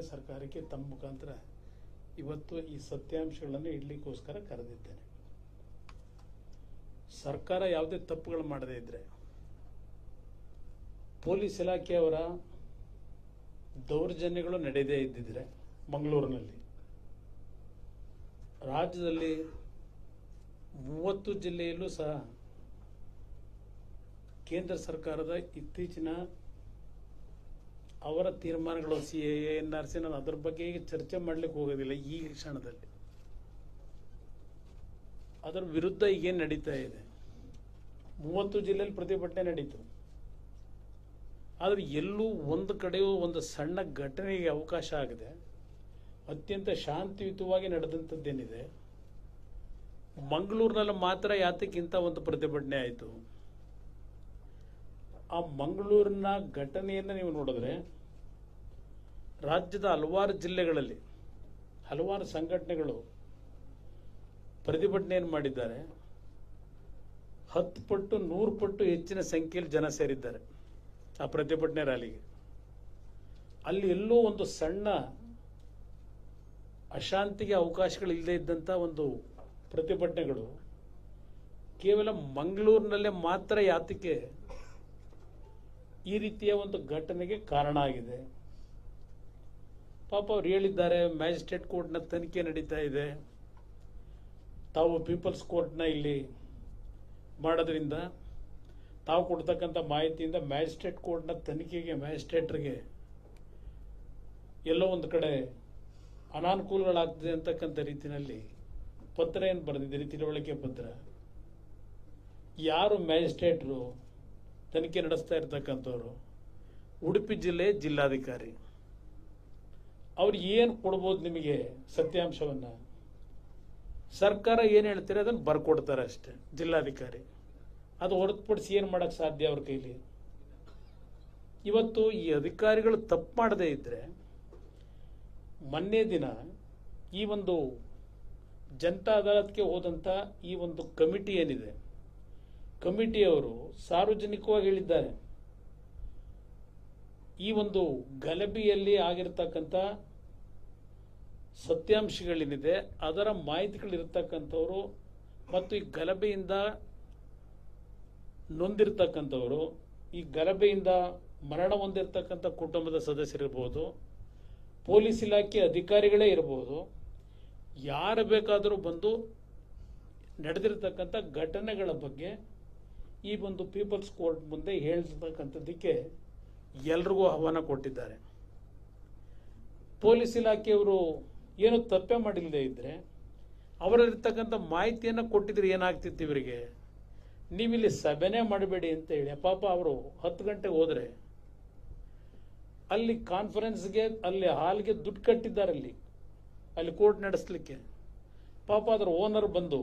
ಸರ್ಕಾರಕ್ಕೆ ತಮ್ಮ ಮುಖಾಂತರ ಇವತ್ತು ಈ ಸತ್ಯಾಂಶಗಳನ್ನು ಇಡ್ಲಿಕ್ಕೋಸ್ಕರ ಕರೆದಿದ್ದೇನೆ ಸರ್ಕಾರ ಯಾವುದೇ ತಪ್ಪುಗಳು ಮಾಡದೇ ಇದ್ರೆ ಪೊಲೀಸ್ ಇಲಾಖೆಯವರ ದೌರ್ಜನ್ಯಗಳು ನಡೆಯದೇ ಇದ್ದಿದ್ರೆ ಮಂಗಳೂರಿನಲ್ಲಿ ರಾಜ್ಯದಲ್ಲಿ ಮೂವತ್ತು ಜಿಲ್ಲೆಯಲ್ಲೂ ಸಹ ಕೇಂದ್ರ ಸರ್ಕಾರದ ಇತ್ತೀಚಿನ ಅವರ ತೀರ್ಮಾನಗಳು C A N R C ನಾನು ಅದ್ರ ಬಗ್ಗೆ ಈಗ ಚರ್ಚೆ ಮಾಡ್ಲಿಕ್ಕೆ ಹೋಗೋದಿಲ್ಲ ಈ ಕ್ಷಣದಲ್ಲಿ ಅದರ ವಿರುದ್ಧ ಈಗೇನು ನಡೀತಾ ಇದೆ ಮೂವತ್ತು ಜಿಲ್ಲೆಯಲ್ಲಿ ಪ್ರತಿಭಟನೆ ನಡೀತು ಆದರೆ ಎಲ್ಲೂ ಒಂದು ಕಡೆಯೂ ಒಂದು ಸಣ್ಣ ಘಟನೆಗೆ ಅವಕಾಶ ಆಗಿದೆ ಅತ್ಯಂತ ಶಾಂತಿಯುತವಾಗಿ ನಡೆದಂಥದ್ದೇನಿದೆ ಮಂಗಳೂರಿನಲ್ಲಿ ಮಾತ್ರ ಯಾತಕ್ಕಿಂತ ಒಂದು ಪ್ರತಿಭಟನೆ ಆಯಿತು ಆ ಮಂಗಳೂರಿನ ಘಟನೆಯನ್ನು ನೀವು ನೋಡಿದ್ರೆ ರಾಜ್ಯದ ಹಲವಾರು ಜಿಲ್ಲೆಗಳಲ್ಲಿ ಹಲವಾರು ಸಂಘಟನೆಗಳು ಪ್ರತಿಭಟನೆಯನ್ನು ಮಾಡಿದ್ದಾರೆ ಹತ್ತು ಪಟ್ಟು ನೂರು ಪಟ್ಟು ಹೆಚ್ಚಿನ ಸಂಖ್ಯೆಯಲ್ಲಿ ಜನ ಸೇರಿದ್ದಾರೆ ಆ ಪ್ರತಿಭಟನೆ ರ್ಯಾಲಿಗೆ ಅಲ್ಲಿ ಎಲ್ಲೋ ಒಂದು ಸಣ್ಣ ಅಶಾಂತಿಗೆ ಅವಕಾಶಗಳಿಲ್ಲದೆ ಇದ್ದಂಥ ಒಂದು ಪ್ರತಿಭಟನೆಗಳು ಕೇವಲ ಮಂಗಳೂರಿನಲ್ಲೇ ಮಾತ್ರ ಯಾತಕ್ಕೆ ಈ ರೀತಿಯ ಒಂದು ಘಟನೆಗೆ ಕಾರಣ ಆಗಿದೆ ಪಾಪ ಅವ್ರು ಹೇಳಿದ್ದಾರೆ ಮ್ಯಾಜಿಸ್ಟ್ರೇಟ್ ಕೋರ್ಟ್ನ ತನಿಖೆ ನಡೀತಾ ಇದೆ ತಾವು ಪೀಪಲ್ಸ್ ಕೋರ್ಟ್ನ ಇಲ್ಲಿ ಮಾಡೋದ್ರಿಂದ ತಾವು ಕೊಡ್ತಕ್ಕಂಥ ಮಾಹಿತಿಯಿಂದ ಮ್ಯಾಜಿಸ್ಟ್ರೇಟ್ ಕೋರ್ಟ್ನ ತನಿಖೆಗೆ ಮ್ಯಾಜಿಸ್ಟ್ರೇಟ್ರಿಗೆ ಎಲ್ಲೋ ಒಂದು ಕಡೆ ಅನಾನುಕೂಲಗಳಾಗ್ತದೆ ಅಂತಕ್ಕಂಥ ರೀತಿಯಲ್ಲಿ ಪತ್ರ ಏನು ಬರೆದಿದ್ದೀರಿ ತಿಳುವಳಿಕೆ ಪತ್ರ ಯಾರು ಮ್ಯಾಜಿಸ್ಟ್ರೇಟ್ರು ತನಿಖೆ ನಡೆಸ್ತಾ ಇರ್ತಕ್ಕಂಥವ್ರು ಉಡುಪಿ ಜಿಲ್ಲೆ ಜಿಲ್ಲಾಧಿಕಾರಿ ಅವ್ರು ಏನು ಕೊಡ್ಬೋದು ನಿಮಗೆ ಸತ್ಯಾಂಶವನ್ನು ಸರ್ಕಾರ ಏನು ಹೇಳ್ತಾರೆ ಅದನ್ನು ಬರ್ಕೊಡ್ತಾರೆ ಅಷ್ಟೇ ಜಿಲ್ಲಾಧಿಕಾರಿ ಅದು ಹೊರತುಪಡಿಸಿ ಏನು ಮಾಡೋಕ್ಕೆ ಸಾಧ್ಯ ಅವ್ರ ಕೈಲಿ ಇವತ್ತು ಈ ಅಧಿಕಾರಿಗಳು ತಪ್ಪು ಮಾಡದೇ ಇದ್ದರೆ ಮೊನ್ನೆ ದಿನ ಈ ಒಂದು ಜನತಾ ಅದಾಲತ್ಗೆ ಹೋದಂಥ ಈ ಒಂದು ಕಮಿಟಿ ಏನಿದೆ ಕಮಿಟಿಯವರು ಸಾರ್ವಜನಿಕವಾಗಿ ಹೇಳಿದ್ದಾರೆ ಈ ಒಂದು ಗಲಭೆಯಲ್ಲಿ ಆಗಿರ್ತಕ್ಕಂಥ ಸತ್ಯಾಂಶಗಳೇನಿದೆ ಅದರ ಮಾಹಿತಿಗಳಿರ್ತಕ್ಕಂಥವ್ರು ಮತ್ತು ಈ ಗಲಭೆಯಿಂದ ನೊಂದಿರ್ತಕ್ಕಂಥವರು ಈ ಗಲಭೆಯಿಂದ ಮರಣ ಹೊಂದಿರತಕ್ಕಂಥ ಕುಟುಂಬದ ಸದಸ್ಯರಿರ್ಬೋದು ಪೊಲೀಸ್ ಇಲಾಖೆ ಅಧಿಕಾರಿಗಳೇ ಇರ್ಬೋದು ಯಾರು ಬೇಕಾದರೂ ಬಂದು ನಡೆದಿರ್ತಕ್ಕಂಥ ಘಟನೆಗಳ ಬಗ್ಗೆ ಈ ಒಂದು ಪೀಪಲ್ಸ್ ಕೋರ್ಟ್ ಮುಂದೆ ಹೇಳಿರ್ತಕ್ಕಂಥದ್ದಕ್ಕೆ ಎಲ್ರಿಗೂ ಆಹ್ವಾನ ಕೊಟ್ಟಿದ್ದಾರೆ ಪೊಲೀಸ್ ಇಲಾಖೆಯವರು ಏನು ತಪ್ಪೇ ಮಾಡಿಲ್ಲದೆ ಇದ್ದರೆ ಅವರಲ್ಲಿರ್ತಕ್ಕಂಥ ಮಾಹಿತಿಯನ್ನು ಕೊಟ್ಟಿದ್ರೆ ಏನಾಗ್ತಿತ್ತು ಇವರಿಗೆ ನೀವಿಲ್ಲಿ ಸಭೆನೇ ಮಾಡಬೇಡಿ ಅಂತ ಹೇಳಿ ಪಾಪ ಅವರು ಹತ್ತು ಗಂಟೆಗೆ ಹೋದರೆ ಅಲ್ಲಿ ಕಾನ್ಫರೆನ್ಸ್ಗೆ ಅಲ್ಲಿ ಹಾಲ್ಗೆ ದುಡ್ಡು ಕಟ್ಟಿದ್ದಾರೆ ಅಲ್ಲಿ ಅಲ್ಲಿ ಕೋರ್ಟ್ ನಡೆಸಲಿಕ್ಕೆ ಪಾಪ ಅದರ ಓನರ್ ಬಂದು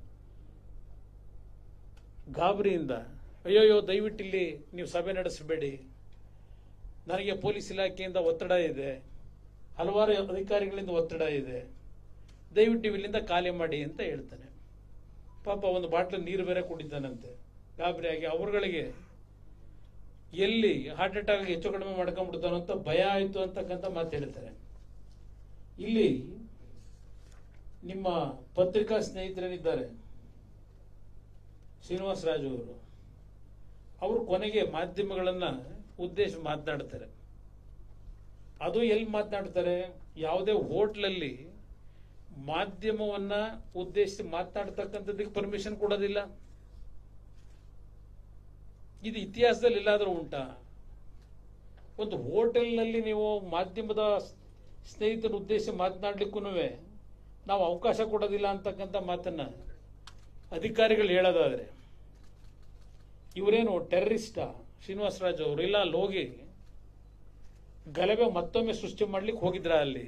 ಗಾಬರಿಯಿಂದ ಅಯ್ಯೋಯ್ಯೋ ದಯವಿಟ್ಟು ಇಲ್ಲಿ ನೀವು ಸಭೆ ನಡೆಸಬೇಡಿ ನನಗೆ ಪೊಲೀಸ್ ಇಲಾಖೆಯಿಂದ ಒತ್ತಡ ಇದೆ ಹಲವಾರು ಅಧಿಕಾರಿಗಳಿಂದ ಒತ್ತಡ ಇದೆ ದಯವಿಟ್ಟು ನೀವು ಇಲ್ಲಿಂದ ಖಾಲಿ ಮಾಡಿ ಅಂತ ಹೇಳ್ತಾನೆ ಪಾಪ ಒಂದು ಬಾಟ್ಲು ನೀರು ಬೇರೆ ಕುಡಿತಾನಂತೆ ಗಾಬರಿಯಾಗಿ ಅವರುಗಳಿಗೆ ಎಲ್ಲಿ ಹಾರ್ಟ್ ಅಟ್ಯಾಕ್ ಹೆಚ್ಚು ಕಡಿಮೆ ಮಾಡ್ಕೊಂಡ್ಬಿಡ್ತಾನೋ ಅಂತ ಭಯ ಆಯಿತು ಅಂತಕ್ಕಂಥ ಮಾತು ಹೇಳ್ತಾರೆ ಇಲ್ಲಿ ನಿಮ್ಮ ಪತ್ರಿಕಾ ಸ್ನೇಹಿತರೇನಿದ್ದಾರೆ ಶ್ರೀನಿವಾಸ ರಾಜು ಅವರು ಅವರು ಕೊನೆಗೆ ಮಾಧ್ಯಮಗಳನ್ನ ಉದ್ದೇಶ ಮಾತನಾಡ್ತಾರೆ ಅದು ಎಲ್ಲಿ ಮಾತನಾಡ್ತಾರೆ ಯಾವುದೇ ಹೋಟ್ಲಲ್ಲಿ ಮಾಧ್ಯಮವನ್ನ ಉದ್ದೇಶಿಸಿ ಮಾತನಾಡ್ತಕ್ಕಂಥದ್ದಕ್ಕೆ ಪರ್ಮಿಷನ್ ಕೊಡೋದಿಲ್ಲ ಇದು ಇತಿಹಾಸದಲ್ಲಿ ಎಲ್ಲಾದರೂ ಉಂಟಾ ಒಂದು ಹೋಟೆಲ್ನಲ್ಲಿ ನೀವು ಮಾಧ್ಯಮದ ಸ್ನೇಹಿತರ ಉದ್ದೇಶ ಮಾತನಾಡ್ಲಿಕ್ಕೂ ನಾವು ಅವಕಾಶ ಕೊಡೋದಿಲ್ಲ ಅಂತಕ್ಕಂಥ ಮಾತನ್ನ ಅಧಿಕಾರಿಗಳು ಹೇಳೋದಾದ್ರೆ ಇವರೇನು ಟೆರರಿಸ್ಟಾ ಶ್ರೀನಿವಾಸರಾಜ್ ಅವರು ಇಲ್ಲ ಅಲ್ಲಿ ಹೋಗಿ ಗಲಭೆ ಮತ್ತೊಮ್ಮೆ ಸೃಷ್ಟಿ ಮಾಡ್ಲಿಕ್ಕೆ ಹೋಗಿದ್ರ ಅಲ್ಲಿ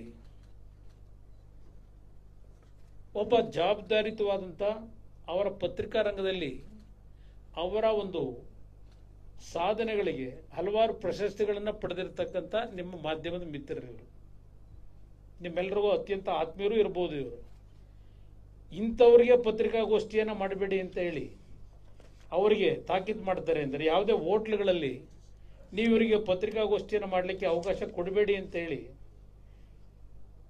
ಒಬ್ಬ ಜವಾಬ್ದಾರಿತವಾದಂಥ ಅವರ ಪತ್ರಿಕಾ ರಂಗದಲ್ಲಿ ಅವರ ಒಂದು ಸಾಧನೆಗಳಿಗೆ ಹಲವಾರು ಪ್ರಶಸ್ತಿಗಳನ್ನು ಪಡೆದಿರತಕ್ಕಂಥ ನಿಮ್ಮ ಮಾಧ್ಯಮದ ಮಿತ್ರರು ಇವರು ನಿಮ್ಮೆಲ್ಲರಿಗೂ ಅತ್ಯಂತ ಆತ್ಮೀಯರು ಇರ್ಬೋದು ಇವರು ಇಂಥವರಿಗೆ ಪತ್ರಿಕಾಗೋಷ್ಠಿಯನ್ನು ಮಾಡಬೇಡಿ ಅಂತ ಹೇಳಿ ಅವರಿಗೆ ತಾಕೀತು ಮಾಡ್ತಾರೆ ಅಂದರೆ ಯಾವುದೇ ಹೋಟ್ಲುಗಳಲ್ಲಿ ನೀವು ಇವರಿಗೆ ಪತ್ರಿಕಾಗೋಷ್ಠಿಯನ್ನು ಮಾಡಲಿಕ್ಕೆ ಅವಕಾಶ ಕೊಡಬೇಡಿ ಅಂತ ಹೇಳಿ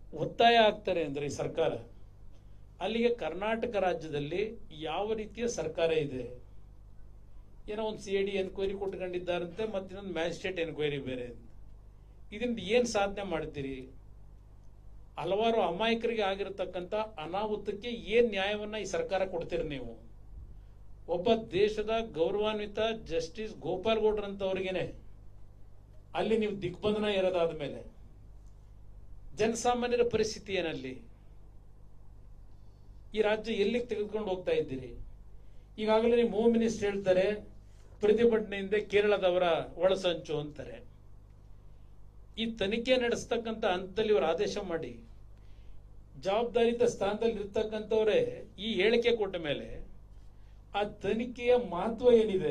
ಒತ್ತಾಯ ಆಗ್ತಾರೆ ಅಂದರೆ ಈ ಸರ್ಕಾರ ಅಲ್ಲಿಗೆ ಕರ್ನಾಟಕ ರಾಜ್ಯದಲ್ಲಿ ಯಾವ ರೀತಿಯ ಸರ್ಕಾರ ಇದೆ ಏನೋ ಒಂದು ಸಿ ಐ ಡಿ ಎನ್ಕ್ವೈರಿ ಕೊಟ್ಕೊಂಡಿದ್ದಾರಂತೆ ಮತ್ತೆ ಇನ್ನೊಂದು ಮ್ಯಾಜಿಸ್ಟ್ರೇಟ್ ಎನ್ಕ್ವೈರಿ ಬೇರೆ ಇದರಿಂದ ಏನು ಸಾಧನೆ ಮಾಡ್ತೀರಿ ಹಲವಾರು ಅಮಾಯಕರಿಗೆ ಆಗಿರತಕ್ಕಂಥ ಅನಾಹುತಕ್ಕೆ ಏನ್ ನ್ಯಾಯವನ್ನ ಈ ಸರ್ಕಾರ ಕೊಡ್ತೀರಿ ನೀವು ಒಬ್ಬ ದೇಶದ ಗೌರವಾನ್ವಿತ ಜಸ್ಟಿಸ್ ಗೋಪಾಲ್ ಗೌಡ್ರಂತವ್ರಿಗೇನೆ ಅಲ್ಲಿ ನೀವು ದಿಗ್ಬಂಧನ ಇರೋದಾದ ಮೇಲೆ ಜನಸಾಮಾನ್ಯರ ಪರಿಸ್ಥಿತಿ ಏನಲ್ಲಿ ಈ ರಾಜ್ಯ ಎಲ್ಲಿಗೆ ತೆಗೆದುಕೊಂಡು ಹೋಗ್ತಾ ಇದ್ದೀರಿ ಈಗಾಗಲೇ ನೀವು ಹೋಮ್ ಮಿನಿಸ್ಟರ್ ಹೇಳ್ತಾರೆ ಪ್ರತಿಭಟನೆಯಿಂದ ಕೇರಳದವರ ಒಳಸಂಚು ಅಂತಾರೆ ಈ ತನಿಖೆ ನಡೆಸ್ತಕ್ಕಂಥ ಹಂತದಲ್ಲಿ ಇವರು ಆದೇಶ ಮಾಡಿ ಜವಾಬ್ದಾರಿತ ಸ್ಥಾನದಲ್ಲಿ ಇರ್ತಕ್ಕಂಥವರೇ ಈ ಹೇಳಿಕೆ ಕೊಟ್ಟ ಮೇಲೆ ಆ ತನಿಖೆಯ ಮಹತ್ವ ಏನಿದೆ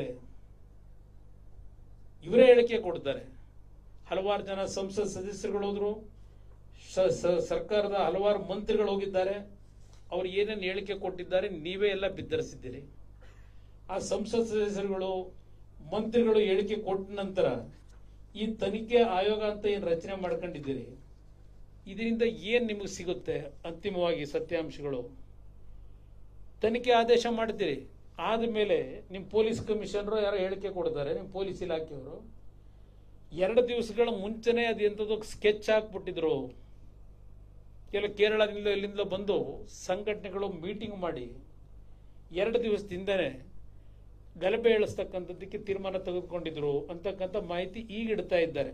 ಇವರೇ ಹೇಳಿಕೆ ಕೊಡ್ತಾರೆ ಹಲವಾರು ಜನ ಸಂಸತ್ ಸದಸ್ಯರುಗಳು ಹೋದ್ರು ಸ- ಸ- ಸರ್ಕಾರದ ಹಲವಾರು ಮಂತ್ರಿಗಳು ಹೋಗಿದ್ದಾರೆ ಅವ್ರು ಏನೇನು ಹೇಳಿಕೆ ಕೊಟ್ಟಿದ್ದಾರೆ ನೀವೇ ಎಲ್ಲ ಬಿತ್ತರಿಸಿದ್ದೀರಿ ಆ ಸಂಸತ್ ಸದಸ್ಯರುಗಳು ಮಂತ್ರಿಗಳು ಹೇಳಿಕೆ ಕೊಟ್ಟ ನಂತರ ಈ ತನಿಖೆ ಆಯೋಗ ಅಂತ ಏನು ರಚನೆ ಮಾಡ್ಕೊಂಡಿದ್ದೀರಿ ಇದರಿಂದ ಏನ್ ನಿಮಗೆ ಸಿಗುತ್ತೆ ಅಂತಿಮವಾಗಿ ಸತ್ಯಾಂಶಗಳು ತನಿಖೆ ಆದೇಶ ಮಾಡ್ತೀರಿ ಆದಮೇಲೆ ನಿಮ್ಮ ಪೊಲೀಸ್ ಕಮಿಷನರು ಯಾರೋ ಹೇಳಿಕೆ ಕೊಡ್ತಾರೆ ನಿಮ್ಮ ಪೊಲೀಸ್ ಇಲಾಖೆಯವರು ಎರಡು ದಿವಸಗಳ ಮುಂಚೆನೆ ಅದು ಎಂಥದ್ದು ಸ್ಕೆಚ್ ಹಾಕ್ಬಿಟ್ಟಿದ್ರು ಕೆಲವು ಕೇರಳದಿಂದ ಇಲ್ಲಿಂದ ಬಂದು ಸಂಘಟನೆಗಳು ಮೀಟಿಂಗ್ ಮಾಡಿ ಎರಡು ದಿವಸದಿಂದನೇ ಗಲಭೆ ಇಳಿಸ್ತಕ್ಕಂಥದ್ದಕ್ಕೆ ತೀರ್ಮಾನ ತೆಗೆದುಕೊಂಡಿದ್ರು ಅಂತಕ್ಕಂಥ ಮಾಹಿತಿ ಈಗ ಇಡ್ತಾ ಇದ್ದಾರೆ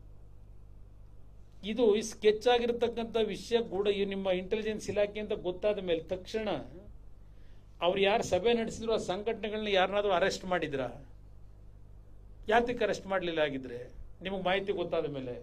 ಇದು ಈ ಸ್ಕೆಚ್ ಆಗಿರತಕ್ಕಂಥ ವಿಷಯ ಕೂಡ ಈ ನಿಮ್ಮ ಇಂಟೆಲಿಜೆನ್ಸ್ ಇಲಾಖೆ ಅಂತ ಗೊತ್ತಾದ ಮೇಲೆ ತಕ್ಷಣ ಅವ್ರು ಯಾರು ಸಭೆ ನಡೆಸಿದ್ರು ಆ ಸಂಘಟನೆಗಳನ್ನ ಯಾರನ್ನಾದ್ರೂ ಅರೆಸ್ಟ್ ಮಾಡಿದ್ರ ಯಾತಕ್ಕೆ ಅರೆಸ್ಟ್ ಮಾಡಲಿಲ್ಲ ಆಗಿದ್ರೆ ನಿಮಗೆ ಮಾಹಿತಿ ಗೊತ್ತಾದ ಮೇಲೆ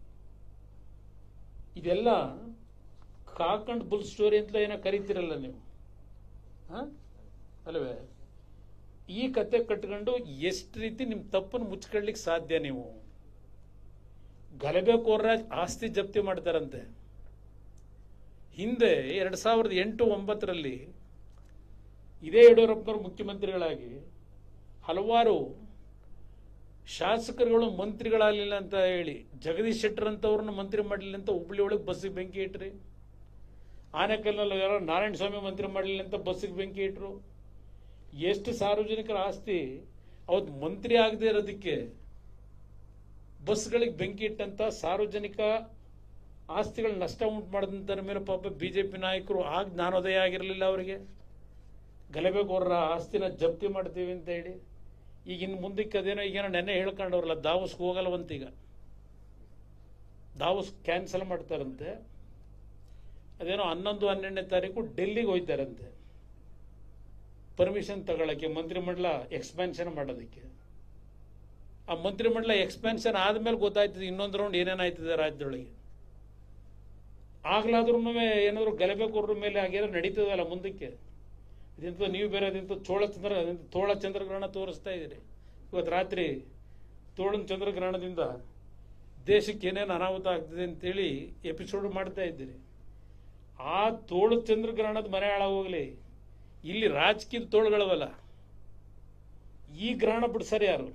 ಇದೆಲ್ಲ ಕಾಕಂಡ್ ಬುಲ್ ಸ್ಟೋರಿ ಅಂತ ಏನೋ ಕರಿತೀರಲ್ಲ ನೀವು ಹ? ಅಲ್ವೇ ಈ ಕತೆ ಕಟ್ಕೊಂಡು ಎಷ್ಟು ರೀತಿ ನಿಮ್ಮ ತಪ್ಪನ್ನು ಮುಚ್ಕೊಳ್ಳಿಕ್ಕೆ ಸಾಧ್ಯ ನೀವು ಗಲಭೆಕೋರರ ಆಸ್ತಿ ಜಪ್ತಿ ಮಾಡ್ತಾರಂತೆ ಹಿಂದೆ ಎರಡ್ ಸಾವಿರದ ಎಂಟು ಒಂಬತ್ತರಲ್ಲಿ ಇದೇ ಯಡಿಯೂರಪ್ಪನವರು ಮುಖ್ಯಮಂತ್ರಿಗಳಾಗಿ ಹಲವಾರು ಶಾಸಕರುಗಳು ಮಂತ್ರಿಗಳಾಗಲಿಲ್ಲ ಅಂತ ಹೇಳಿ ಜಗದೀಶ್ ಶೆಟ್ಟರ್ ಅಂತವ್ರನ್ನ ಮಂತ್ರಿ ಮಾಡಲಿಲ್ಲ ಅಂತ ಹುಬ್ಳಿ ಒಳಗೆ ಬಸ್ಸಿಗೆ ಬೆಂಕಿ ಇಟ್ರಿ ಆನೆಕಲ್ನಲ್ಲಿ ಯಾರೋ ನಾರಾಯಣ ಸ್ವಾಮಿ ಮಂತ್ರಿ ಮಾಡಲಿಲ್ಲ ಅಂತ ಬಸ್ಸಿಗೆ ಬೆಂಕಿ ಇಟ್ರು ಎಷ್ಟು ಸಾರ್ವಜನಿಕರ ಆಸ್ತಿ ಅವತ್ತು ಮಂತ್ರಿ ಆಗದೆ ಇರೋದಕ್ಕೆ ಬಸ್ಗಳಿಗೆ ಬೆಂಕಿ ಇಟ್ಟಂತ ಸಾರ್ವಜನಿಕ ಆಸ್ತಿಗಳ ನಷ್ಟ ಉಂಟು ಮಾಡಿದಂತರ ಮೇಲೆ ಪಾಪ ಬಿಜೆಪಿ ನಾಯಕರು ಆಗ ಜ್ಞಾನೋದಯ ಆಗಿರಲಿಲ್ಲ ಅವರಿಗೆ ಗಲಭೆಗೋರರ ಆಸ್ತಿನ ಜಪ್ತಿ ಮಾಡ್ತೀವಿ ಅಂತ ಹೇಳಿ ಈಗ ಇನ್ನು ಮುಂದಕ್ಕೆ ಅದೇನೋ ಈಗೇನೋ ನೆನ್ನೆ ಹೇಳ್ಕೊಂಡವ್ರಲ್ಲ ದಾವಸ್ಗೆ ಹೋಗಲ್ವಂತೀಗ ದಾವಸ್ ಕ್ಯಾನ್ಸಲ್ ಮಾಡ್ತಾರಂತೆ ಅದೇನೋ ಹನ್ನೊಂದು ಹನ್ನೆರಡನೇ ತಾರೀಕು ಡೆಲ್ಲಿಗೆ ಹೋಯ್ತಾರಂತೆ ಪರ್ಮಿಷನ್ ತಗೊಳಕ್ಕೆ ಮಂತ್ರಿಮಂಡಲ ಎಕ್ಸ್ಪ್ಯಾನ್ಷನ್ ಮಾಡೋದಕ್ಕೆ ಆ ಮಂತ್ರಿಮಂಡಲ ಎಕ್ಸ್ಪ್ಯಾನ್ಷನ್ ಆದ್ಮೇಲೆ ಗೊತ್ತಾಯ್ತದೆ ಇನ್ನೊಂದು ರೌಂಡ್ ಏನೇನಾಯ್ತದೆ ರಾಜ್ಯದೊಳಗೆ ಆಗ್ಲಾದ್ರೂ ಏನಾದ್ರು ಗಲಭೆಕೋರರ ಮೇಲೆ ಹಾಗೇನೋ ನಡೀತದಲ್ಲ ಮುಂದಕ್ಕೆ ಇದೆಂತ ನೀವು ಬೇರೆ ಅದೆಂತ ಚೋಳಚಂದ್ರ ಅದೆಂತ ತೋಳ ಚಂದ್ರಗ್ರಹಣ ತೋರಿಸ್ತಾ ಇದ್ದೀರಿ ಇವತ್ತು ರಾತ್ರಿ ತೋಳನ ಚಂದ್ರಗ್ರಹಣದಿಂದ ದೇಶಕ್ಕೆ ಏನೇನು ಅನಾಹುತ ಆಗ್ತದೆ ಅಂತೇಳಿ ಎಪಿಸೋಡ್ ಮಾಡ್ತಾ ಇದ್ದೀರಿ ಆ ತೋಳು ಚಂದ್ರಗ್ರಹಣದ ಮನೆ ಹಾಳಾಗೋಗ್ಲಿ ಇಲ್ಲಿ ರಾಜಕೀಯ ತೋಳುಗಳವಲ್ಲ ಈ ಗ್ರಹಣ ಬಿಡ್ಸಾರ ಯಾರು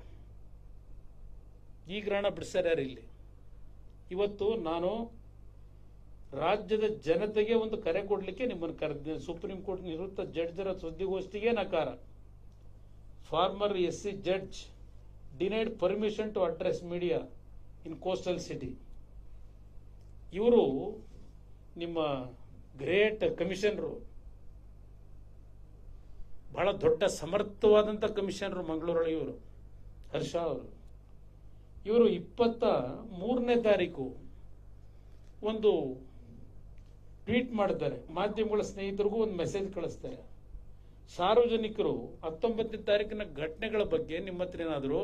ಈ ಗ್ರಹಣ ಬಿಡ್ಸಾರ ಯಾರು ಇಲ್ಲಿ ಇವತ್ತು ನಾನು ರಾಜ್ಯದ ಜನತೆಗೆ ಒಂದು ಕರೆ ಕೊಡ್ಲಿಕ್ಕೆ ನಿಮ್ಮನ್ನು ಕರೆದಿದ್ದೇನೆ ಸುಪ್ರೀಂ ಕೋರ್ಟ್ ನಿವೃತ್ತ ಜಡ್ಜರ ಸುದ್ದಿಗೋಷ್ಠಿಗೆ ನಕಾರ former S C judge denied permission to address media in coastal city ಇವರು ನಿಮ್ಮ ಗ್ರೇಟ್ ಕಮಿಷನರು ಬಹಳ ದೊಡ್ಡ ಸಮರ್ಥವಾದಂಥ ಕಮಿಷನರು ಮಂಗಳೂರೊಳಗೆ ಇವರು ಹರ್ಷ ಅವರು ಇವರು ಇಪ್ಪತ್ತ ಮೂರನೇ ತಾರೀಕು ಒಂದು ಟ್ವೀಟ್ ಮಾಡ್ತಾರೆ ಮಾಧ್ಯಮಗಳ ಸ್ನೇಹಿತರಿಗೂ ಒಂದು ಮೆಸೇಜ್ ಕಳಿಸ್ತಾರೆ ಸಾರ್ವಜನಿಕರು ಹತ್ತೊಂಬತ್ತನೇ ತಾರೀಕಿನ ಘಟನೆಗಳ ಬಗ್ಗೆ ನಿಮ್ಮ ಹತ್ರ ಏನಾದರೂ